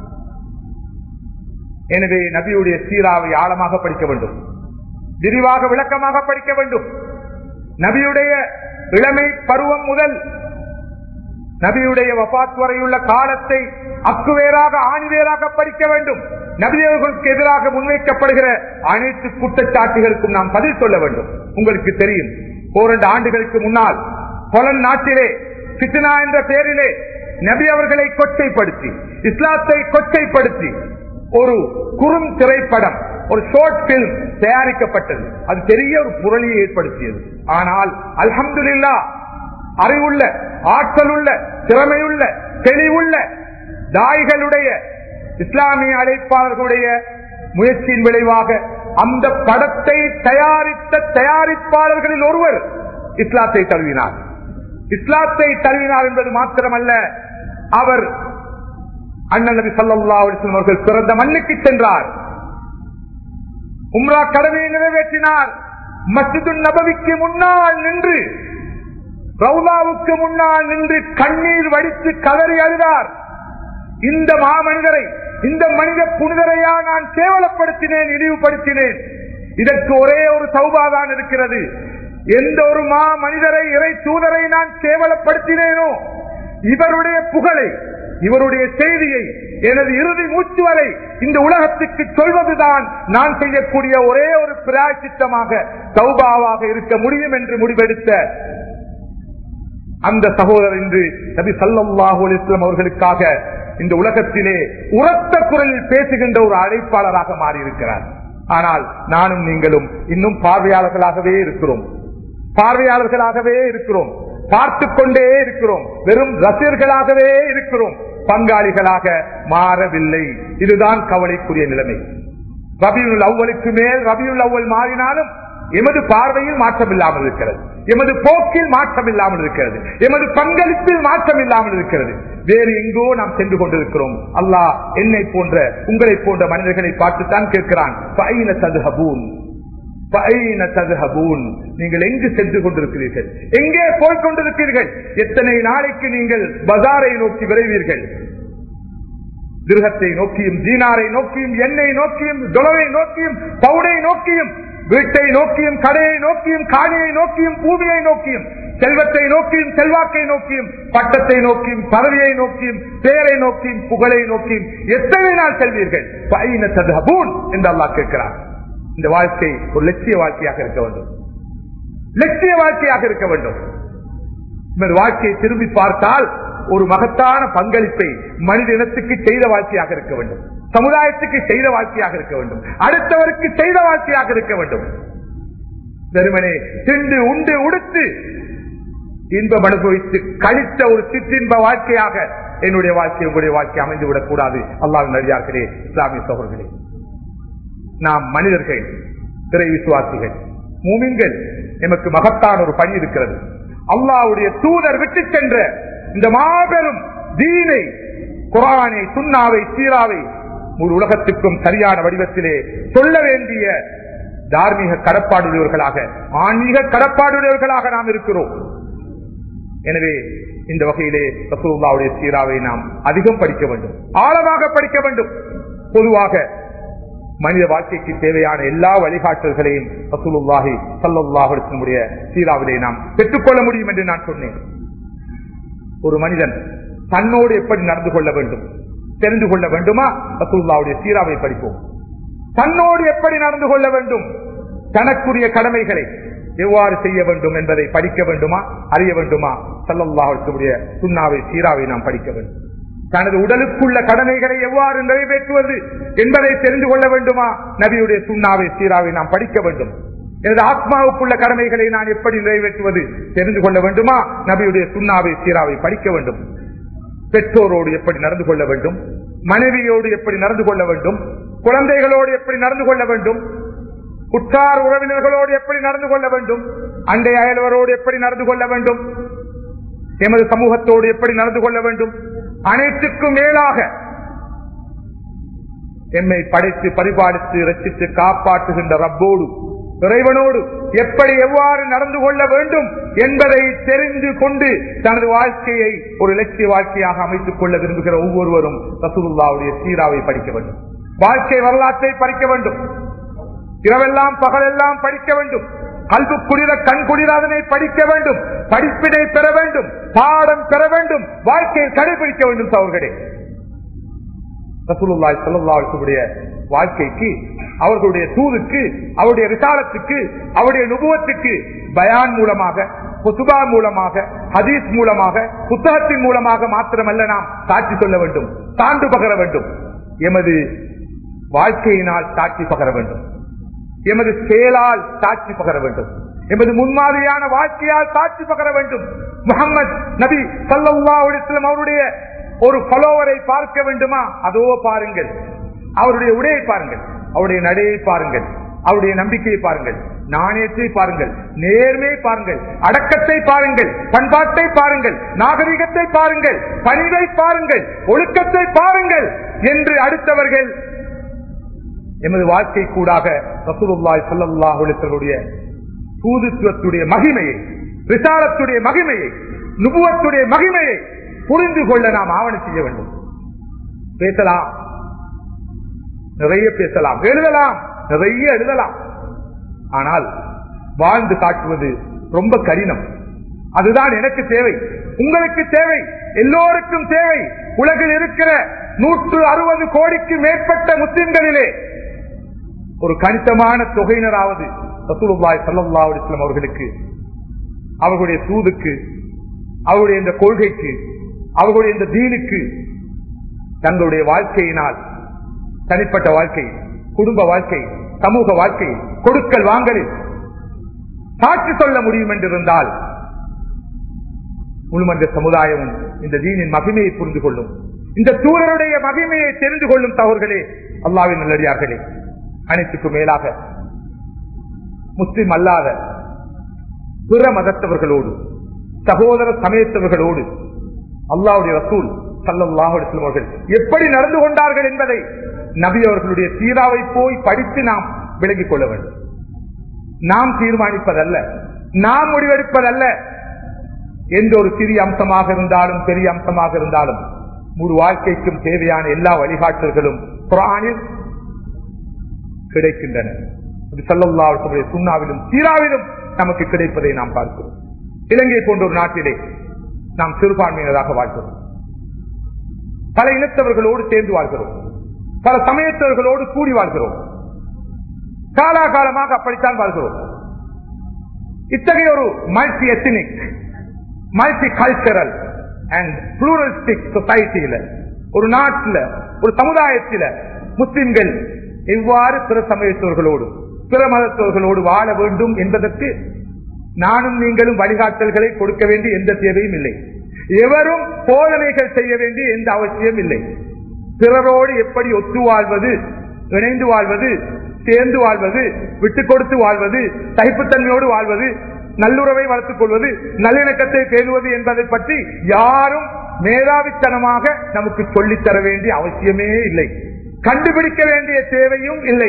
எனவே நபியுடைய சீராவை ஆழமாக படிக்க வேண்டும் விரிவாக விளக்கமாக படிக்க வேண்டும் நபியுடைய இளமை பருவம் முதல் நபியுடைய வபாத் வரையுள்ள காலத்தை அக்குவேராக ஆணிவேராக படிக்க வேண்டும் நபியவர்களுக்கு எதிராக முன்வைக்கப்படுகிற அனைத்து குற்றச்சாட்டுகளுக்கும் நாம் பதில் சொல்ல வேண்டும் உங்களுக்கு தெரியும் ஓரிரண்டு ஆண்டுகளுக்கு முன்னால் பொலன் நாட்டிலே பித்னா என்ற பெயரிலே நபி அவர்களை கொச்சைப்படுத்தி இஸ்லாத்தை கொச்சைப்படுத்தி ஒரு குறும் திரைப்படம் ஒரு ஷார்ட் பிலிம் தயாரிக்கப்பட்டது அது பெரிய ஒரு புரளியை ஏற்படுத்தியது ஆனால் அல்ஹம்துலில்லா அறிவுள்ள ஆற்றலுள்ள திறமையுள்ள தெளிவுள்ள தாய்களுடைய இஸ்லாமிய அழைப்பாளர்களுடைய முயற்சியின் விளைவாக அந்த படத்தை தயாரித்த தயாரிப்பாளர்களில் ஒருவர் இஸ்லாத்தை தழுவினார் இஸ்லாத்தை தழுவினார் என்பது மாத்திரமல்ல அவர் அண்ணன் நபி சல்லா அவர்கள் பிறந்த மண்ணுக்கு சென்றார் உம்ரா கடமையை நிறைவேற்றினார் மஸ்ஜிது நபவிக்கு முன்னால் நின்று ரவுலாவுக்கு முன்னால் நின்று கண்ணீர் வடித்து கதறி அழுதார் இந்த மாமனிதரை இந்த மனித புனிதரையா நான் கேவலப்படுத்தினேன் இழிவுபடுத்தினேன் இதற்கு ஒரே ஒரு சௌபாதான் இருக்கிறது எந்த ஒரு மா மனிதரை இறை தூதரை நான் கேவலப்படுத்தினேனோ இவருடைய புகழை இவருடைய செய்தியை எனது இறுதி மூச்சு வரை இந்த உலகத்துக்கு சொல்வதுதான் நான் செய்யக்கூடிய ஒரே ஒரு பிராய்ச்சித்தமாக சௌபாவாக இருக்க முடியும் என்று முடிவெடுத்த அந்த சகோதரர் இன்று நபி சல்லாஹூ இஸ்லாம் அவர்களுக்காக இந்த உலகத்திலே உரத்த குரலில் பேசுகின்ற ஒரு அழைப்பாளராக மாறியிருக்கிறார் ஆனால் நானும் நீங்களும் இன்னும் பார்வையாளர்களாகவே இருக்கிறோம் பார்வையாளர்களாகவே இருக்கிறோம் பார்த்து கொண்டே இருக்கிறோம் வெறும் ரசிகர்களாகவே இருக்கிறோம் பங்காளிகளாக மாறவில்லை இதுதான் கவலைக்குரிய நிலைமை ரபியுல் அவ்வளுக்கு மேல் ரபியுல் அவ்வல் மாறினாலும் எமது பார்வையில் மாற்றம் இல்லாமல் இருக்கிறது எமது போக்கில் மாற்றம் இல்லாமல் இருக்கிறது எமது பங்களிப்பில் மாற்றம் இல்லாமல் இருக்கிறது வேறு எங்கோ நாம் சென்று கொண்டிருக்கிறோம் அல்லாஹ் என்னை போன்ற உங்களை போன்ற மனிதர்களை பார்த்துத்தான் கேட்கிறான் நீங்கள் எங்கு சென்று கொண்டிருக்கிறீர்கள் எங்கே போய் கொண்டிருக்கிறீர்கள் எத்தனை நாளைக்கு நீங்கள் பஜாரை நோக்கி விரைவீர்கள் திருகத்தை நோக்கியும் தீனாரை நோக்கியும் எண்ணெய் நோக்கியும் தொலைவை நோக்கியும் பவுடை நோக்கியும் வீட்டை நோக்கியும் கடையை நோக்கியும் காணியை நோக்கியும் பூமியை நோக்கியும் செல்வத்தை நோக்கியும் செல்வாக்கை நோக்கியும் பட்டத்தை நோக்கியும் பதவியை நோக்கியும் பேரை நோக்கியும் புகழை நோக்கியும் எத்தனை நாள் செல்வீர்கள் பைன ததபூன் என்று அல்லாஹ் கேட்கிறார் இந்த வாழ்க்கை ஒரு லட்சிய வாழ்க்கையாக இருக்க வேண்டும் லட்சிய வாழ்க்கையாக இருக்க வேண்டும் வாழ்க்கையை திரும்பி பார்த்தால் ஒரு மகத்தான பங்களிப்பை மனித இனத்துக்கு செய்த வாழ்க்கையாக இருக்க வேண்டும் சமுதாயத்துக்கு செய்த வாழ்க்கையாக இருக்க வேண்டும் அடுத்தவருக்கு செய்த வாழ்க்கையாக இருக்க வேண்டும் வெறுமனே திண்டு உண்டு உடுத்து இன்பம் அனுபவித்து கழித்த ஒரு சிற்றின்ப வாழ்க்கையாக என்னுடைய வாழ்க்கை உங்களுடைய வாழ்க்கை அமைந்து விடக் கூடாது அல்லாவின் நடிகார்களே இஸ்லாமிய சோழர்களே நாம் மனிதர்கள் திரை விசுவாசிகள் மூமின்கள் எமக்கு மகத்தான ஒரு பணி இருக்கிறது அல்லாவுடைய தூதர் விட்டு சென்ற இந்த மாபெரும் தீனை குரானை சுண்ணாவை சீராவை ஒரு உலகத்துக்கும் சரியான வடிவத்திலே சொல்ல வேண்டிய தார்மீக கடப்பாடுடையவர்களாக ஆன்மீக கடப்பாடுடையவர்களாக நாம் இருக்கிறோம் எனவே இந்த வகையிலே ரசூல்லாவுடைய சீராவை நாம் அதிகம் படிக்க வேண்டும் ஆழமாக படிக்க வேண்டும் பொதுவாக மனித வாழ்க்கைக்கு தேவையான எல்லா வழிகாட்டல்களையும் ரசூலுல்லாஹி சல்லாஹுடைய சீராவிலே நாம் பெற்றுக்கொள்ள முடியும் என்று நான் சொன்னேன் ஒரு மனிதன் தன்னோடு எப்படி நடந்து கொள்ள வேண்டும் தெரிந்து கொள்ள வேண்டுமா ரசூல்லாவுடைய சீராவை படிப்போம் தன்னோடு எப்படி நடந்து கொள்ள வேண்டும் தனக்குரிய கடமைகளை எவ்வாறு செய்ய வேண்டும் என்பதை படிக்க வேண்டுமா அறிய வேண்டுமா சல்லல்லாஹுடைய சுண்ணாவை சீராவை நாம் படிக்க வேண்டும் தனது உடலுக்குள்ள கடமைகளை எவ்வாறு நிறைவேற்றுவது என்பதை தெரிந்து கொள்ள வேண்டுமா நபியுடைய சுண்ணாவை சீராவை நாம் படிக்க வேண்டும் எனது ஆத்மாவுக்குள்ள கடமைகளை நான் எப்படி நிறைவேற்றுவது தெரிந்து கொள்ள வேண்டுமா நபியுடைய சுண்ணாவை சீராவை படிக்க வேண்டும் பெற்றோரோடு எப்படி நடந்து கொள்ள வேண்டும் மனைவியோடு எப்படி நடந்து கொள்ள வேண்டும் குழந்தைகளோடு எப்படி நடந்து கொள்ள வேண்டும் உற்றார் உறவினர்களோடு எப்படி நடந்து கொள்ள வேண்டும் அண்டை அயல்வரோடு எப்படி நடந்து கொள்ள வேண்டும் எமது சமூகத்தோடு எப்படி நடந்து கொள்ள வேண்டும் அனைத்துக்கும் மேலாக எம்மை படைத்து பரிபாலித்து ரசித்து காப்பாற்றுகின்ற ரப்போடு இறைவனோடு எப்படி எவ்வாறு நடந்து கொள்ள வேண்டும் என்பதை தெரிந்து கொண்டு தனது வாழ்க்கையை ஒரு லட்சிய வாழ்க்கையாக அமைத்துக் கொள்ள விரும்புகிற ஒவ்வொருவரும் ரசூலுல்லாவுடைய சீராவை படிக்க வேண்டும் வாழ்க்கை வரலாற்றை படிக்க வேண்டும் இரவெல்லாம் பகலெல்லாம் படிக்க வேண்டும் கல்வி குளிர கண் குளிராதனை படிக்க வேண்டும் படிப்பினை பெற வேண்டும் பாடம் பெற வேண்டும் வாழ்க்கையை கடைபிடிக்க வேண்டும் சவர்களே ரசூலுல்லாஹி ஸல்லல்லாஹு அலைஹி வஸல்லுடைய வாழ்க்கைக்கு அவர்களுடைய தூதுக்கு அவருடைய ரிசாலத்துக்கு அவருடைய நுபுவத்துக்கு பயான் மூலமாக குத்துபா மூலமாக ஹதீஸ் மூலமாக புத்தகத்தின் மூலமாக மாத்திரமல்ல நாம் சாட்சி சொல்ல வேண்டும் சான்று பகர வேண்டும் எமது வாழ்க்கையினால் சாட்சி பகர வேண்டும் எமது செயலால் சாட்சி பகர வேண்டும் எமது முன்மாதிரியான வாழ்க்கையால் சாட்சி பகர வேண்டும் முகமது நபி சல்லா அவருடைய ஒரு ஃபாலோவரை பார்க்க வேண்டுமா அதோ பாருங்கள் அவருடைய உடையை பாருங்கள் அவருடைய நடையை பாருங்கள் அவருடைய நம்பிக்கையை பாருங்கள் நாணயத்தை பாருங்கள் நேர்மை பாருங்கள் அடக்கத்தை பாருங்கள் பண்பாட்டை பாருங்கள் நாகரிகத்தை பாருங்கள் பணிவை பாருங்கள் ஒழுக்கத்தை பாருங்கள் என்று அடுத்தவர்கள் எமது வாழ்க்கை கூடாக ரசூலுல்லாய் சல்லாஹ் ஒளித்தருடைய தூதுத்துவத்துடைய மகிமையை விசாலத்துடைய மகிமையை நுபுவத்துடைய மகிமையை புரிந்து கொள்ள நாம் ஆவணம் செய்ய வேண்டும் பேசலாம் நிறைய பேசலாம் எழுதலாம் நிறைய எழுதலாம் ஆனால் வாழ்ந்து காட்டுவது ரொம்ப கடினம் அதுதான் எனக்கு தேவை உங்களுக்கு தேவை எல்லோருக்கும் தேவை உலகில் இருக்கிற நூற்று அறுபது கோடிக்கு மேற்பட்ட முஸ்லிம்களிலே ஒரு கணித்தமான தொகையினராவது ரசூலுல்லாய் சல்லா அலிஸ்லாம் அவர்களுக்கு அவர்களுடைய தூதுக்கு அவருடைய இந்த கொள்கைக்கு அவர்களுடைய இந்த தீனுக்கு தங்களுடைய வாழ்க்கையினால் தனிப்பட்ட வாழ்க்கை குடும்ப வாழ்க்கை சமூக வாழ்க்கை கொடுக்கல் வாங்கலில் சாட்சி சொல்ல முடியும் என்றிருந்தால் முழுமன்ற சமுதாயமும் இந்த தீனின் மகிமையை புரிந்து கொள்ளும் இந்த தூரருடைய மகிமையை தெரிந்து கொள்ளும் தவறுகளே அல்லாவின் நல்லடியார்களே அனைத்துக்கும் மேலாக முஸ்லிம் அல்லாத பிற மதத்தவர்களோடு சகோதர சமயத்தவர்களோடு அல்லாவுடைய ரசூல் சல்லாஹர்கள் எப்படி நடந்து கொண்டார்கள் என்பதை நபி அவர்களுடைய சீராவை போய் படித்து நாம் விளங்கிக் கொள்ள வேண்டும் நாம் தீர்மானிப்பதல்ல நாம் முடிவெடுப்பதல்ல எந்த ஒரு சிறிய அம்சமாக இருந்தாலும் பெரிய அம்சமாக இருந்தாலும் முழு வாழ்க்கைக்கும் தேவையான எல்லா வழிகாட்டல்களும் குரானில் கிடைக்கின்றன சல்லல்லாவுடைய சுண்ணாவிலும் சீராவிலும் நமக்கு கிடைப்பதை நாம் பார்க்கிறோம் இலங்கை போன்ற ஒரு நாட்டிலே நாம் சிறுபான்மையினராக வாழ்கிறோம் பல இனத்தவர்களோடு சேர்ந்து வாழ்கிறோம் பல சமயத்தவர்களோடு கூடி வாழ்கிறோம் காலாகாலமாக அப்படித்தான் வாழ்கிறோம் இத்தகைய ஒரு multi ethnic multi cultural and pluralistic சொசைட்டியில ஒரு நாட்டில் ஒரு சமுதாயத்தில் முஸ்லிம்கள் எவ்வாறு பிற சமயத்தவர்களோடு பிற மதத்தவர்களோடு வாழ வேண்டும் என்பதற்கு நானும் நீங்களும் வழிகாட்டல்களை கொடுக்க வேண்டிய எந்த தேவையும் இல்லை எவரும் போதனைகள் செய்ய வேண்டிய எந்த அவசியம் இல்லை பிறரோடு எப்படி ஒத்து வாழ்வது இணைந்து வாழ்வது சேர்ந்து வாழ்வது விட்டுக் கொடுத்து வாழ்வது சகிப்புத்தன்மையோடு வாழ்வது நல்லுறவை வளர்த்துக் கொள்வது நல்லிணக்கத்தை பேணுவது என்பதை பற்றி யாரும் மேதாவித்தனமாக நமக்கு சொல்லித்தர வேண்டிய அவசியமே இல்லை கண்டுபிடிக்க வேண்டிய தேவையும் இல்லை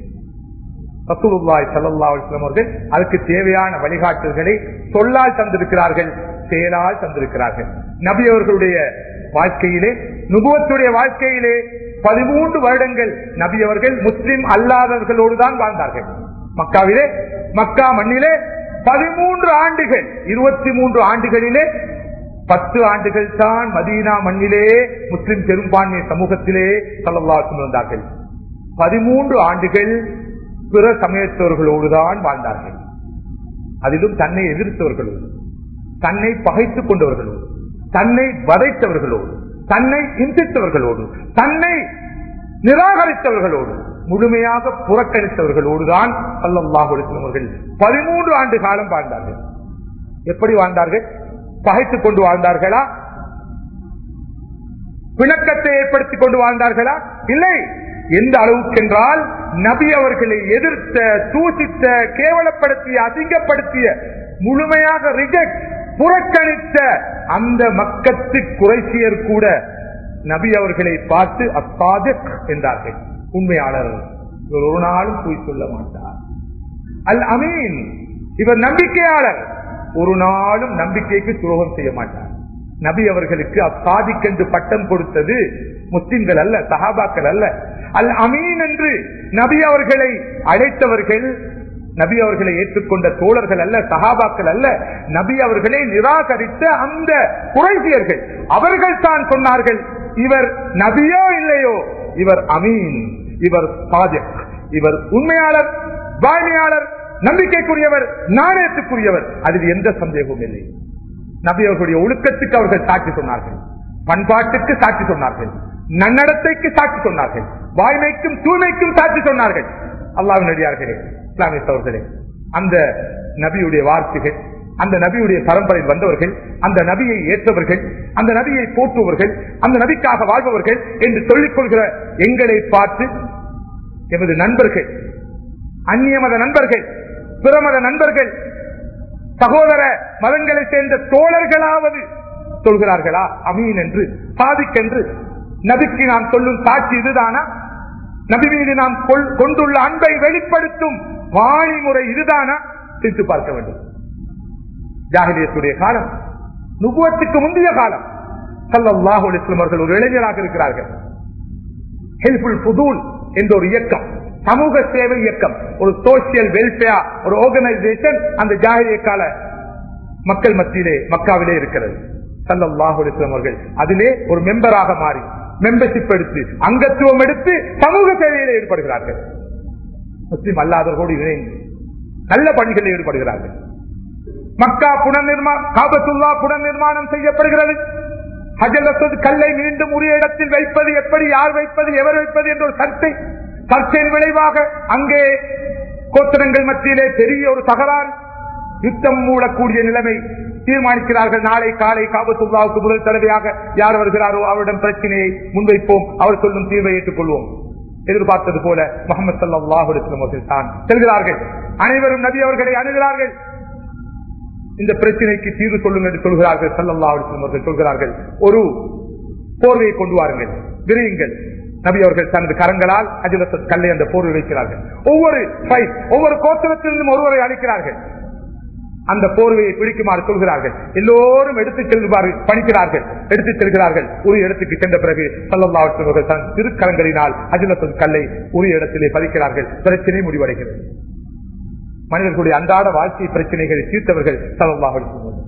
ரசூலுல்லாய் சல்லா அலிஸ்லாம் அவர்கள் அதுக்கு தேவையான வழிகாட்டுதல்களை சொல்லால் தந்திருக்கிறார்கள் செயலால் தந்திருக்கிறார்கள் நபி அவர்களுடைய வாழ்க்கையிலே நுபுவத்துடைய வாழ்க்கையிலே பதிமூன்று வருடங்கள் நபி அவர்கள் முஸ்லிம் அல்லாதவர்களோடு தான் வாழ்ந்தார்கள் மக்காவிலே மக்கா மண்ணிலே பதிமூன்று ஆண்டுகள் இருபத்தி மூன்று ஆண்டுகளிலே பத்து ஆண்டுகள் தான் மதீனா மண்ணிலே முஸ்லிம் பெரும்பான்மை சமூகத்திலே சல்லல்லாசம் வந்தார்கள் பதிமூன்று ஆண்டுகள் பிற சமயத்தவர்களோடு தான் வாழ்ந்தார்கள் அதிலும் தன்னை எதிர்த்தவர்களோடு தன்னை பகைத்துக் கொண்டவர்களோடு தன்னை வதைத்தவர்களோடு தன்னை இந்தித்தவர்களோடு தன்னை நிராகரித்தவர்களோடு முழுமையாக புறக்கணித்தவர்களோடு தான் அவர்கள் பதிமூன்று ஆண்டு காலம் வாழ்ந்தார்கள் எப்படி வாழ்ந்தார்கள் பகைத்துக் கொண்டு வாழ்ந்தார்களா பிணக்கத்தை ஏற்படுத்திக் கொண்டு வாழ்ந்தார்களா இல்லை எந்த அளவுக்கு என்றால் நபி அவர்களை எதிர்த்த தூசித்த கேவலப்படுத்திய அசிங்கப்படுத்திய முழுமையாக ரிஜெக்ட் புறக்கணித்த அந்த மக்கத்து குறைசியர் கூட நபி அவர்களை பார்த்து அசாதிக் என்றார்கள் உண்மையாளர் இவர் ஒரு நாளும் போய் சொல்ல மாட்டார் அல் அமீன் இவர் நம்பிக்கையாளர் ஒரு நாளும் நம்பிக்கைக்கு துரோகம் செய்ய மாட்டார் நபி அவர்களுக்கு அசாதிக்கென்று பட்டம் கொடுத்தது முஸ்லிம்கள் அல்ல சஹாபாக்கள் அல்ல அல் அமீன் என்று நபி அவர்களை அழைத்தவர்கள் நபி அவர்களை ஏற்றுக்கொண்ட தோழர்கள் அல்ல சஹாபாக்கள் அல்ல நபி அவர்களை நிராகரித்த அந்த குறைசியர்கள் அவர்கள் தான் சொன்னார்கள் இவர் நபியோ இல்லையோ இவர் அமீன் இவர் சாஜக் இவர் உண்மையாளர் வாய்மையாளர் நம்பிக்கைக்குரியவர் நாணயத்துக்குரியவர் அதில் எந்த சந்தேகமும் இல்லை நபி அவர்களுடைய ஒழுக்கத்துக்கு அவர்கள் சாட்சி சொன்னார்கள் பண்பாட்டுக்கு சாட்சி சொன்னார்கள் நன்னடத்தைக்கு சாட்சி சொன்னார்கள் வாய்மைக்கும் தூய்மைக்கும் சாட்சி சொன்னார்கள் அல்லாவின் நடிகார்களே இஸ்லாமிய சோர்களே அந்த நபியுடைய வார்த்தைகள் அந்த நபியுடைய பரம்பரையில் வந்தவர்கள் அந்த நபியை ஏற்றவர்கள் அந்த நபியை போற்றுவர்கள் அந்த நபிக்காக வாழ்பவர்கள் என்று சொல்லிக் கொள்கிற எங்களை பார்த்து எமது நண்பர்கள் அந்நிய மத நண்பர்கள் பிறமத நண்பர்கள் சகோதர மதங்களை சேர்ந்த தோழர்களாவது சொல்கிறார்களா அமீன் என்று சாதிக்கென்று நபிக்கு நாம் சொல்லும் சாட்சி இதுதானா நபி மீது நாம் கொள்- கொண்டுள்ள அன்பை வெளிப்படுத்தும் வாழிமுறை இதுதானா சிரித்து பார்க்க வேண்டும் ஜாகிலியத்துடைய காலம் நுபுவத்துக்கு முந்தைய காலம் சல்லல்லாஹு அலைஹி வஸல்லம் அவர்கள் ஒரு இளைஞராக இருக்கிறார்கள் ஹெல்ப்ஃபுல் புதூல் என்ற ஒரு இயக்கம் சமூக சேவை இயக்கம் ஒரு சோசியல் வெல்ஃபேர் ஒரு ஆர்கனைசேஷன் அந்த ஜாகிரிய கால மக்கள் மத்தியிலே மக்காவிலே இருக்கிறது சல்லல்லாஹு அலைஹி வஸல்லம் அவர்கள் அதிலே ஒரு மெம்பராக மாறி மெம்பர்ஷிப் எடுத்து அங்கத்துவம் எடுத்து சமூக சேவையிலே ஈடுபடுகிறார்கள் முஸ்லிம் அல்லாதவர்களோடு இணைந்து நல்ல பணிகளில் ஈடுபடுகிறார்கள் மக்கா புனர்நிர்மா காபத்துல்லா புனர்நிர்மாணம் செய்யப்படுகிறது ஹஜலத்தது கல்லை மீண்டும் உரிய இடத்தில் வைப்பது எப்படி யார் வைப்பது எவர் வைப்பது என்ற ஒரு சர்ச்சை சர்ச்சையின் விளைவாக அங்கே கோத்திரங்கள் மத்தியிலே பெரிய ஒரு தகராறு யுத்தம் மூடக்கூடிய நிலைமை தீர்மானிக்கிறார்கள் நாளை காலை காபத்துல்லாவுக்கு முதல் தடவையாக யார் வருகிறாரோ அவரிடம் பிரச்சனையை முன்வைப்போம் அவர் சொல்லும் தீர்வை ஏற்றுக்கொள்வோம் எதிர்பார்த்தது போல முகமது சல்லாஹ் அவர்கள் தான் செல்கிறார்கள் அனைவரும் நபி அவர்களை அணுகிறார்கள் இந்த பிரச்சனைக்கு தீர்வு சொல்லுங்கள் என்று சொல்கிறார்கள் சல்லல்லா அலிஸ்லம் அவர்கள் சொல்கிறார்கள் ஒரு போர்வையை கொண்டு வாருங்கள் விரியுங்கள் நபி அவர்கள் தனது கரங்களால் அஜிலத்த கல்லை அந்த போர்வை வைக்கிறார்கள் ஒவ்வொரு fight, ஒவ்வொரு கோத்திரத்திலிருந்தும் ஒருவரை அளிக்கிறார்கள் அந்த போர்வையை பிடிக்குமாறு சொல்கிறார்கள் எல்லோரும் எடுத்துச் செல்வார்கள் பணிக்கிறார்கள் எடுத்துச் செல்கிறார்கள் ஒரு இடத்துக்கு சென்ற பிறகு சல்லல்லா அலிஸ்லம் அவர்கள் தன் திருக்கரங்களினால் அஜிலத்த கல்லை உரிய இடத்திலே பதிக்கிறார்கள் பிரச்சனை முடிவடைகிறது மனிதர்களுடைய அன்றாட வாழ்க்கை பிரச்சனைகளை தீர்த்தவர்கள் சலல்லாக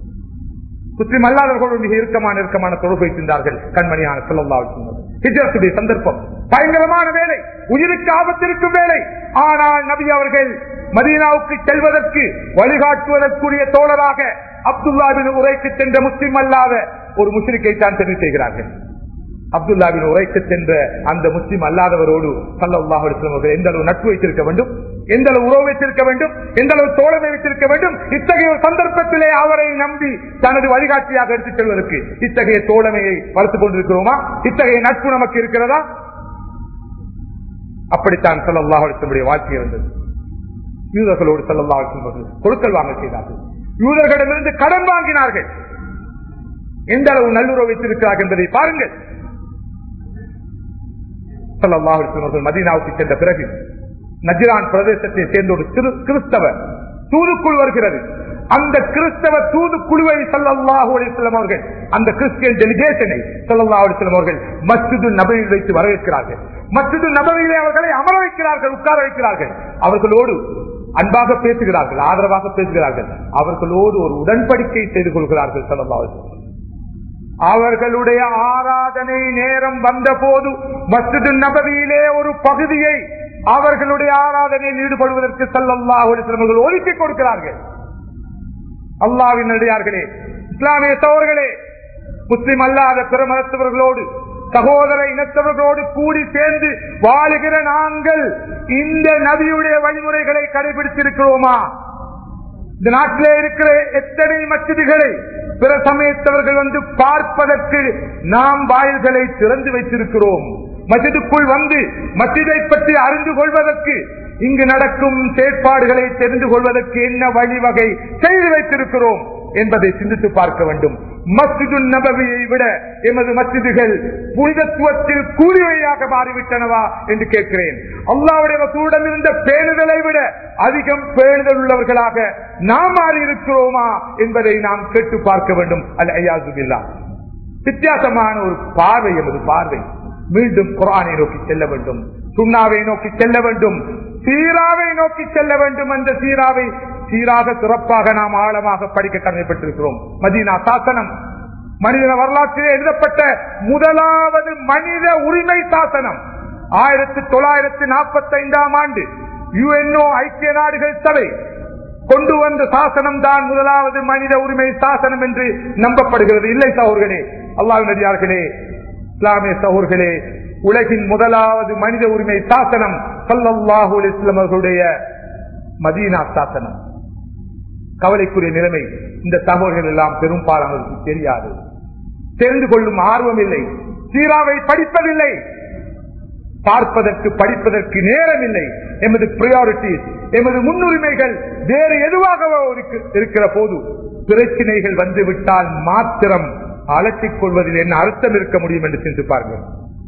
முஸ்லிம் அல்லாதவர்களோடு மிக இறுக்கமான இறுக்கமான தொடர்பு வைத்திருந்தார்கள் கண்மணியான சல்லல்லா ஹிஜரத்துடைய சந்தர்ப்பம் பயங்கரமான வேலை உயிருக்கு ஆபத்திருக்கும் வேலை ஆனால் நபி அவர்கள் மதீனாவுக்கு செல்வதற்கு வழிகாட்டுவதற்குரிய தோழராக அப்துல்லாவின் உரைக்கு சென்ற முஸ்லிம் அல்லாத ஒரு முஸ்லிக்கை தான் தெரிவு செய்கிறார்கள் அப்துல்லாவின் உரைக்கு சென்ற அந்த முஸ்லிம் அல்லாதவரோடு சல்லாஹ் அவர்கள் எந்த அளவு நட்பு வைத்திருக்க வேண்டும் எந்த அளவு உறவு வைத்திருக்க வேண்டும் எந்த அளவு தோழமை வைத்திருக்க வேண்டும் இத்தகைய ஒரு சந்தர்ப்பத்திலே அவரை நம்பி தனது வழிகாட்டியாக எடுத்துச் செல்வதற்கு இத்தகைய தோழமையை வளர்த்துக் கொண்டிருக்கிறோமா இத்தகைய நட்பு நமக்கு இருக்கிறதா அப்படித்தான் சல்லாஹ் அலிஸ்லமுடைய வாழ்க்கை இருந்தது யூதர்களோடு சல்லாஹ் அலிஸ்லம் கொடுக்கல் வாங்க செய்தார்கள் யூதர்களிடமிருந்து கடன் வாங்கினார்கள் எந்த அளவு நல்லுறவு வைத்திருக்கிறார்கள் என்பதை பாருங்கள் ஸல்லல்லாஹு அலைஹி வஸல்லம் அவர்கள் மதீனாவுக்கு சென்ற பிறகு நஜ்ரான் பிரதேசத்தை சேர்ந்த ஒரு திரு- கிறிஸ்தவ தூதுக்குழு வருகிறது அந்த கிறிஸ்தவ தூதுக்குழுவை ஸல்லல்லாஹு அலைஹி வஸல்லம் அவர்கள் அந்த கிறிஸ்டியன் டெலிகேஷனை ஸல்லல்லாஹு அலைஹி வஸல்லம் அவர்கள் மஸ்ஜிது நபவியில் வைத்து வரவேற்கிறார்கள் மஸ்ஜிது நபவியிலே அவர்களை அமர வைக்கிறார்கள் உட்கார வைக்கிறார்கள் அவர்களோடு அன்பாக பேசுகிறார்கள் ஆதரவாக பேசுகிறார்கள் அவர்களோடு ஒரு உடன்படிக்கை செய்து கொள்கிறார்கள் ஸல்லல்லாஹு அலைஹி வஸல்லம் அவர்களுடைய ஆராதனை நேரம் வந்த போது மஸ்ஜிது நபவியிலே ஒரு பகுதியை அவர்களுடைய ஆராதனையில் ஈடுபடுவதற்கு சல்லல்லாஹர்கள் ஒதுக்கி கொடுக்கிறார்கள் அல்லாவின் நடிகார்களே இஸ்லாமிய சோர்களே முஸ்லிம் அல்லாத பிற மதத்தவர்களோடு சகோதர இனத்தவர்களோடு கூடி சேர்ந்து வாழுகிற நாங்கள் இந்த நபியுடைய வழிமுறைகளை கடைபிடித்திருக்கிறோமா இந்த நாட்டிலே இருக்கிற எத்தனை மசிதிகளை பிற சமயத்தவர்கள் வந்து பார்ப்பதற்கு நாம் வாயில்களை திறந்து வைத்திருக்கிறோம் மசிதுக்குள் வந்து மசிதை பற்றி அறிந்து கொள்வதற்கு இங்கு நடக்கும் செயற்பாடுகளை தெரிந்து கொள்வதற்கு என்ன வழிவகை செய்து வைத்திருக்கிறோம் என்பதை சிந்தித்து பார்க்க வேண்டும் மஸ்ஜிது நபவியை விட எமது மஸ்ஜிதுகள் புனிதத்துவத்தில் கூலிவையாக மாறிவிட்டனவா என்று கேட்கிறேன் அல்லாவுடைய வசூடம் இருந்த பேணுதலை விட அதிகம் பேணுதல் உள்ளவர்களாக நாம் மாறி இருக்கிறோமா என்பதை நாம் கேட்டு பார்க்க வேண்டும் அல்ல ஐயாசுபில்லா வித்தியாசமான ஒரு பார்வை எமது பார்வை மீண்டும் குரானை நோக்கி செல்ல வேண்டும் சுண்ணாவை நோக்கி செல்ல வேண்டும் சீராவை நோக்கி செல்ல வேண்டும் என்ற சீராவை சீராக சிறப்பாக நாம் ஆழமாக படிக்க கடமைப்பட்டிருக்கிறோம் மதீனா சாசனம் மனித வரலாற்றிலே எழுதப்பட்ட முதலாவது மனித உரிமை சாசனம் ஆயிரத்தி தொள்ளாயிரத்தி நாற்பத்தி ஐந்தாம் ஆண்டு யுஎன்ஓ ஐக்கிய நாடுகள் சபை கொண்டு வந்த சாசனம் தான் முதலாவது மனித உரிமை சாசனம் என்று நம்பப்படுகிறது இல்லை சகோர்களே அல்லாஹ் நடிகார்களே இஸ்லாமிய சகோர்களே உலகின் முதலாவது மனித உரிமை சாசனம் சல்லல்லாஹு அலைஹி வஸல்லம் அவர்களுடைய மதீனா சாசனம் கவலைக்குரிய நிலைமை இந்த தகவல்கள் எல்லாம் பெரும்பாலானவருக்கு தெரியாது தெரிந்து கொள்ளும் ஆர்வம் இல்லை சீராவை படிப்பதில்லை பார்ப்பதற்கு படிப்பதற்கு நேரம் இல்லை எமது பிரியாரிட்டிஸ் எமது முன்னுரிமைகள் வேறு எதுவாக இருக்கிற போது பிரச்சனைகள் வந்துவிட்டால் மாத்திரம் அலட்டிக் கொள்வதில் என்ன அர்த்தம் இருக்க முடியும் என்று சிந்திப்பார்கள்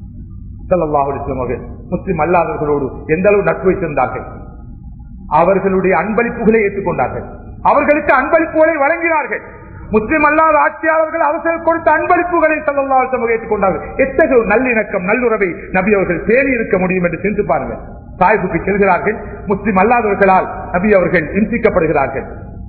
முஸ்லிம் அல்லாதவர்களோடு எந்த அளவு நட்பு வைத்திருந்தார்கள் அவர்களுடைய அன்பளிப்புகளை ஏற்றுக்கொண்டார்கள் அவர்களுக்கு அன்பளிப்புகளை வழங்கினார்கள் முஸ்லிம் அல்லாத ஆட்சியாளர்கள் அவர்கள் கொடுத்த அன்பளிப்புகளை சல்லாஹ் ஏற்றுக்கொண்டார்கள் எத்தகைய நல்லிணக்கம் நல்லுறவை நபி அவர்கள் பேணி இருக்க முடியும் என்று சிந்து பாருங்கள் சாய்புக்கு செல்கிறார்கள் முஸ்லிம் அல்லாதவர்களால் நபி அவர்கள் இம்சிக்கப்படுகிறார்கள்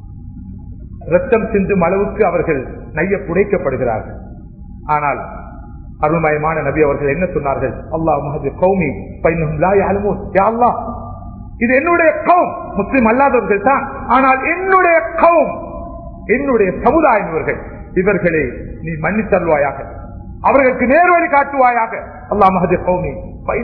ரத்தம் சிந்தும் அளவுக்கு அவர்கள் நைய புடைக்கப்படுகிறார்கள் ஆனால் அருள்மயமான நபி அவர்கள் என்ன சொன்னார்கள் அல்லாஹ் முகது கௌமி அல்லாஹ் இது என்னுடைய கௌம் முஸ்லிம் அல்லாதவர்கள் தான் ஆனால் என்னுடைய கௌம் என்னுடைய சமுதாயம் இவர்கள் இவர்களை நீ மன்னித்தல்வாயாக அவர்களுக்கு நேர்வழி காட்டுவாயாக அல்லா மஹதி கௌமி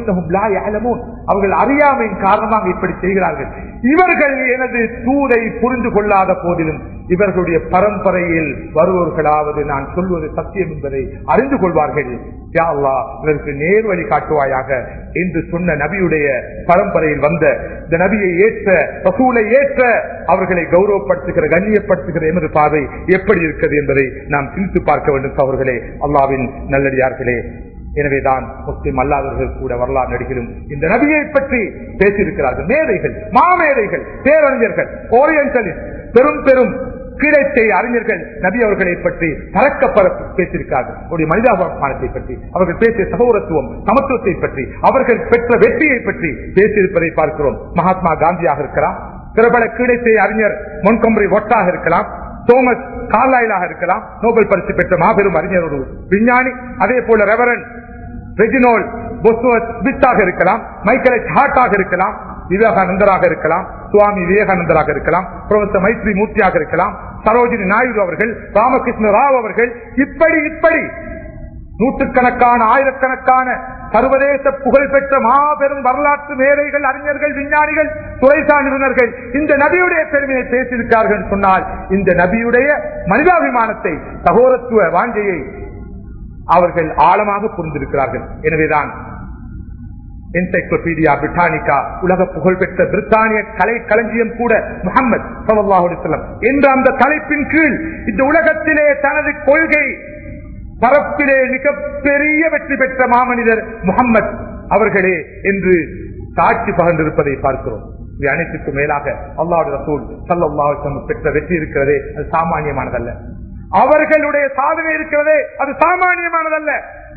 அவர்கள் அறியாமையின் காரணமாக இப்படி செய்கிறார்கள் இவர்கள் எனது தூதை புரிந்து கொள்ளாத போதிலும் இவர்களுடைய பரம்பரையில் வருவோர்களாவது நான் சொல்வது சத்தியம் என்பதை அறிந்து கொள்வார்கள் இதற்கு நேர்வழி காட்டுவாயாக என்று சொன்ன நபியுடைய பரம்பரையில் வந்த இந்த நபியை ஏற்ற பசூலை ஏற்ற அவர்களை கௌரவப்படுத்துகிற கண்ணியப்படுத்துகிற எமது பாதை எப்படி இருக்கிறது என்பதை நாம் சிரித்து பார்க்க வேண்டும் அவர்களே அல்லாவின் நல்லடியார்களே எனவேதான் முஸ்லிம் அல்லாதவர்கள் கூட வரலாறு நடிகளும் இந்த நபியை பற்றி பேசியிருக்கிறார்கள் மேதைகள் மாமேதைகள் பேரறிஞர்கள் ஓரியன்டலிஸ்ட் பெரும் பெரும் கீழத்தை அறிஞர்கள் நபி அவர்களை பற்றி பறக்க பேசியிருக்கிறார்கள் அவருடைய மனிதாபானத்தை பற்றி அவர்கள் பேசிய சகோதரத்துவம் சமத்துவத்தை பற்றி அவர்கள் பெற்ற வெற்றியை பற்றி பேசியிருப்பதை பார்க்கிறோம் மகாத்மா காந்தியாக இருக்கலாம் பிரபல கீழத்தை அறிஞர் மொன்கம்பரி ஒட்டாக இருக்கலாம் தோமஸ் கார்லாயிலாக இருக்கலாம் நோபல் பரிசு பெற்ற மாபெரும் அறிஞர் ஒரு விஞ்ஞானி அதே போல ரெவரன் ரெஜினோல் ஸ்மித்தாக இருக்கலாம் மைக்கேல் ஹார்ட்டாக இருக்கலாம் விவேகானந்தராக இருக்கலாம் சுவாமி விவேகானந்தராக இருக்கலாம் புரொஃபசர் மைத்ரி மூர்த்தியாக இருக்கலாம் சரோஜினி நாயுடு அவர்கள் ராமகிருஷ்ண ராவ் அவர்கள் இப்படி இப்படி நூற்றுக்கணக்கான ஆயிரக்கணக்கான சர்வதேச புகழ்பெற்ற மாபெரும் வரலாற்று மேதைகள் அறிஞர்கள் விஞ்ஞானிகள் துறைசா நிபுணர்கள் இந்த நபியுடைய பெருமையை பேசியிருக்கிறார்கள் சொன்னால் இந்த நபியுடைய மனிதாபிமானத்தை சகோதரத்துவ வாஞ்சையை அவர்கள் ஆழமாக புரிந்திருக்கிறார்கள் எனவேதான் என்சைக்ளோபீடியா பிரிட்டானிகா உலக புகழ்பெற்ற பிரித்தானிய கலை களஞ்சியம் கூட முகமது சல்லாஹுலம் என்ற அந்த தலைப்பின் கீழ் இந்த உலகத்திலே தனது கொள்கை பரப்பிலே மிகப்பெரிய வெற்றி பெற்ற மாமனிதர் முகம்மது அவர்களே என்று சாட்சி பகர்ந்திருப்பதை பார்க்கிறோம் இது அனைத்துக்கும் மேலாக அல்லாஹ் ரசூல் சல்லாஹ் பெற்ற வெற்றி இருக்கிறதே அது சாமானியமானதல்ல அவர்களுடைய சாதனை இருக்கிறதே அது சாமானியமானதல்ல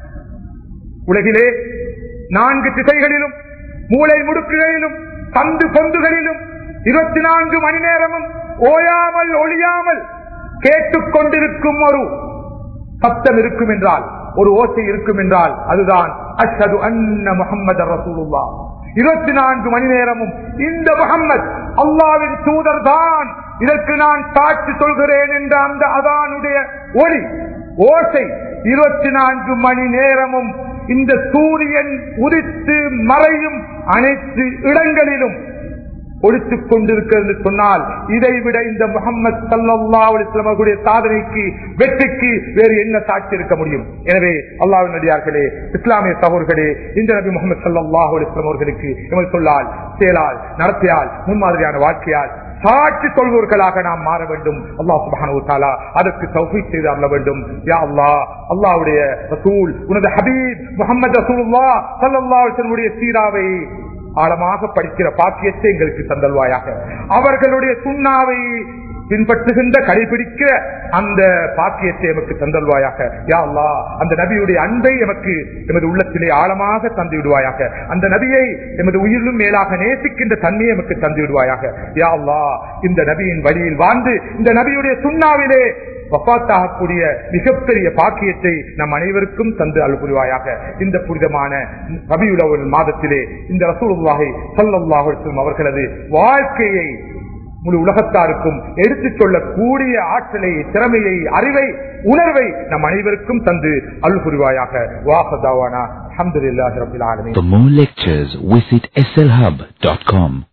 உலகிலே நான்கு திசைகளிலும் மூளை முடுக்குகளிலும் சந்து பொந்துகளிலும் இருபத்தி நான்கு மணி நேரமும் ஓயாமல் ஒழியாமல் கேட்டுக்கொண்டிருக்கும் ஒரு சத்தம் இருக்கும் என்றால் ஒரு ஓசை இருக்கும் என்றால் அதுதான் அஷது அன்ன முகமது ரசூலுல்லா இருபத்தி நான்கு மணி நேரமும் இந்த முகம்மது அல்லாவின் தூதர் தான் இதற்கு நான் சாட்சி சொல்கிறேன் என்ற அந்த அதானுடைய ஒளி ஓசை இருபத்தி நான்கு மணி நேரமும் இந்த சூரியன் உதித்து மறையும் அனைத்து இடங்களிலும் ஒழித்துக் கொண்டிருக்கிறது சொன்னால் இதை விட இந்த முகமது சல்லாவுடைய சாதனைக்கு வெற்றிக்கு வேறு என்ன சாட்சி இருக்க முடியும் எனவே அல்லாவின் நடிகார்களே இஸ்லாமிய சகோர்களே இந்த நபி முகமது சல்லாஹூ அலிஸ்லாம் அவர்களுக்கு எமது சொல்லால் செயலால் நடத்தியால் முன்மாதிரியான வாழ்க்கையால் சாட்சி சொல்வர்களாக நாம் மாற வேண்டும் அல்லாஹ் சுபானு அதற்கு தௌஃபீக் செய்து அருள வேண்டும் யா அல்லா அல்லாவுடைய ரசூல் உனது ஹபீப் முகமது ரசூல்லா சல்லாவுடைய சீராவை ஆழமாக படிக்கிற பாக்கியத்தை எங்களுக்கு தந்தல்வாயாக அவர்களுடைய சுண்ணாவை பின்பற்றுகின்ற கடைபிடிக்க அந்த பாக்கியத்தை எமக்கு தந்தல்வாயாக யா அல்லாஹ் அந்த நபியுடைய அன்பை எமக்கு எமது உள்ளத்திலே ஆழமாக தந்து விடுவாயாக அந்த நபியை எமது உயிரிலும் மேலாக நேசிக்கின்ற தன்மையை எமக்கு தந்து விடுவாயாக யா அல்லாஹ் இந்த நபியின் வழியில் வாழ்ந்து இந்த நபியுடைய சுண்ணாவிலே வப்பாத்தாகக்கூடிய மிகப்பெரிய பாக்கியத்தை நம் அனைவருக்கும் தந்து அழுப்புரிவாயாக இந்த புனிதமான ரபியுலவல் மாதத்திலே இந்த ரசூலுல்லாஹை சல்லல்லாஹு அலைஹி வஸல்லம் அவர்களது வாழ்க்கையை முழு உலகத்தாருக்கும் எடுத்துச் சொல்லக்கூடிய ஆற்றலை திறமையை அறிவை உணர்வை நம் அனைவருக்கும் தந்து அருள் புரிவாயாக வாசதாவானா அஹமதுல்லாஹி ரபில் ஆலமீன் For more lectures, visit slhub.com.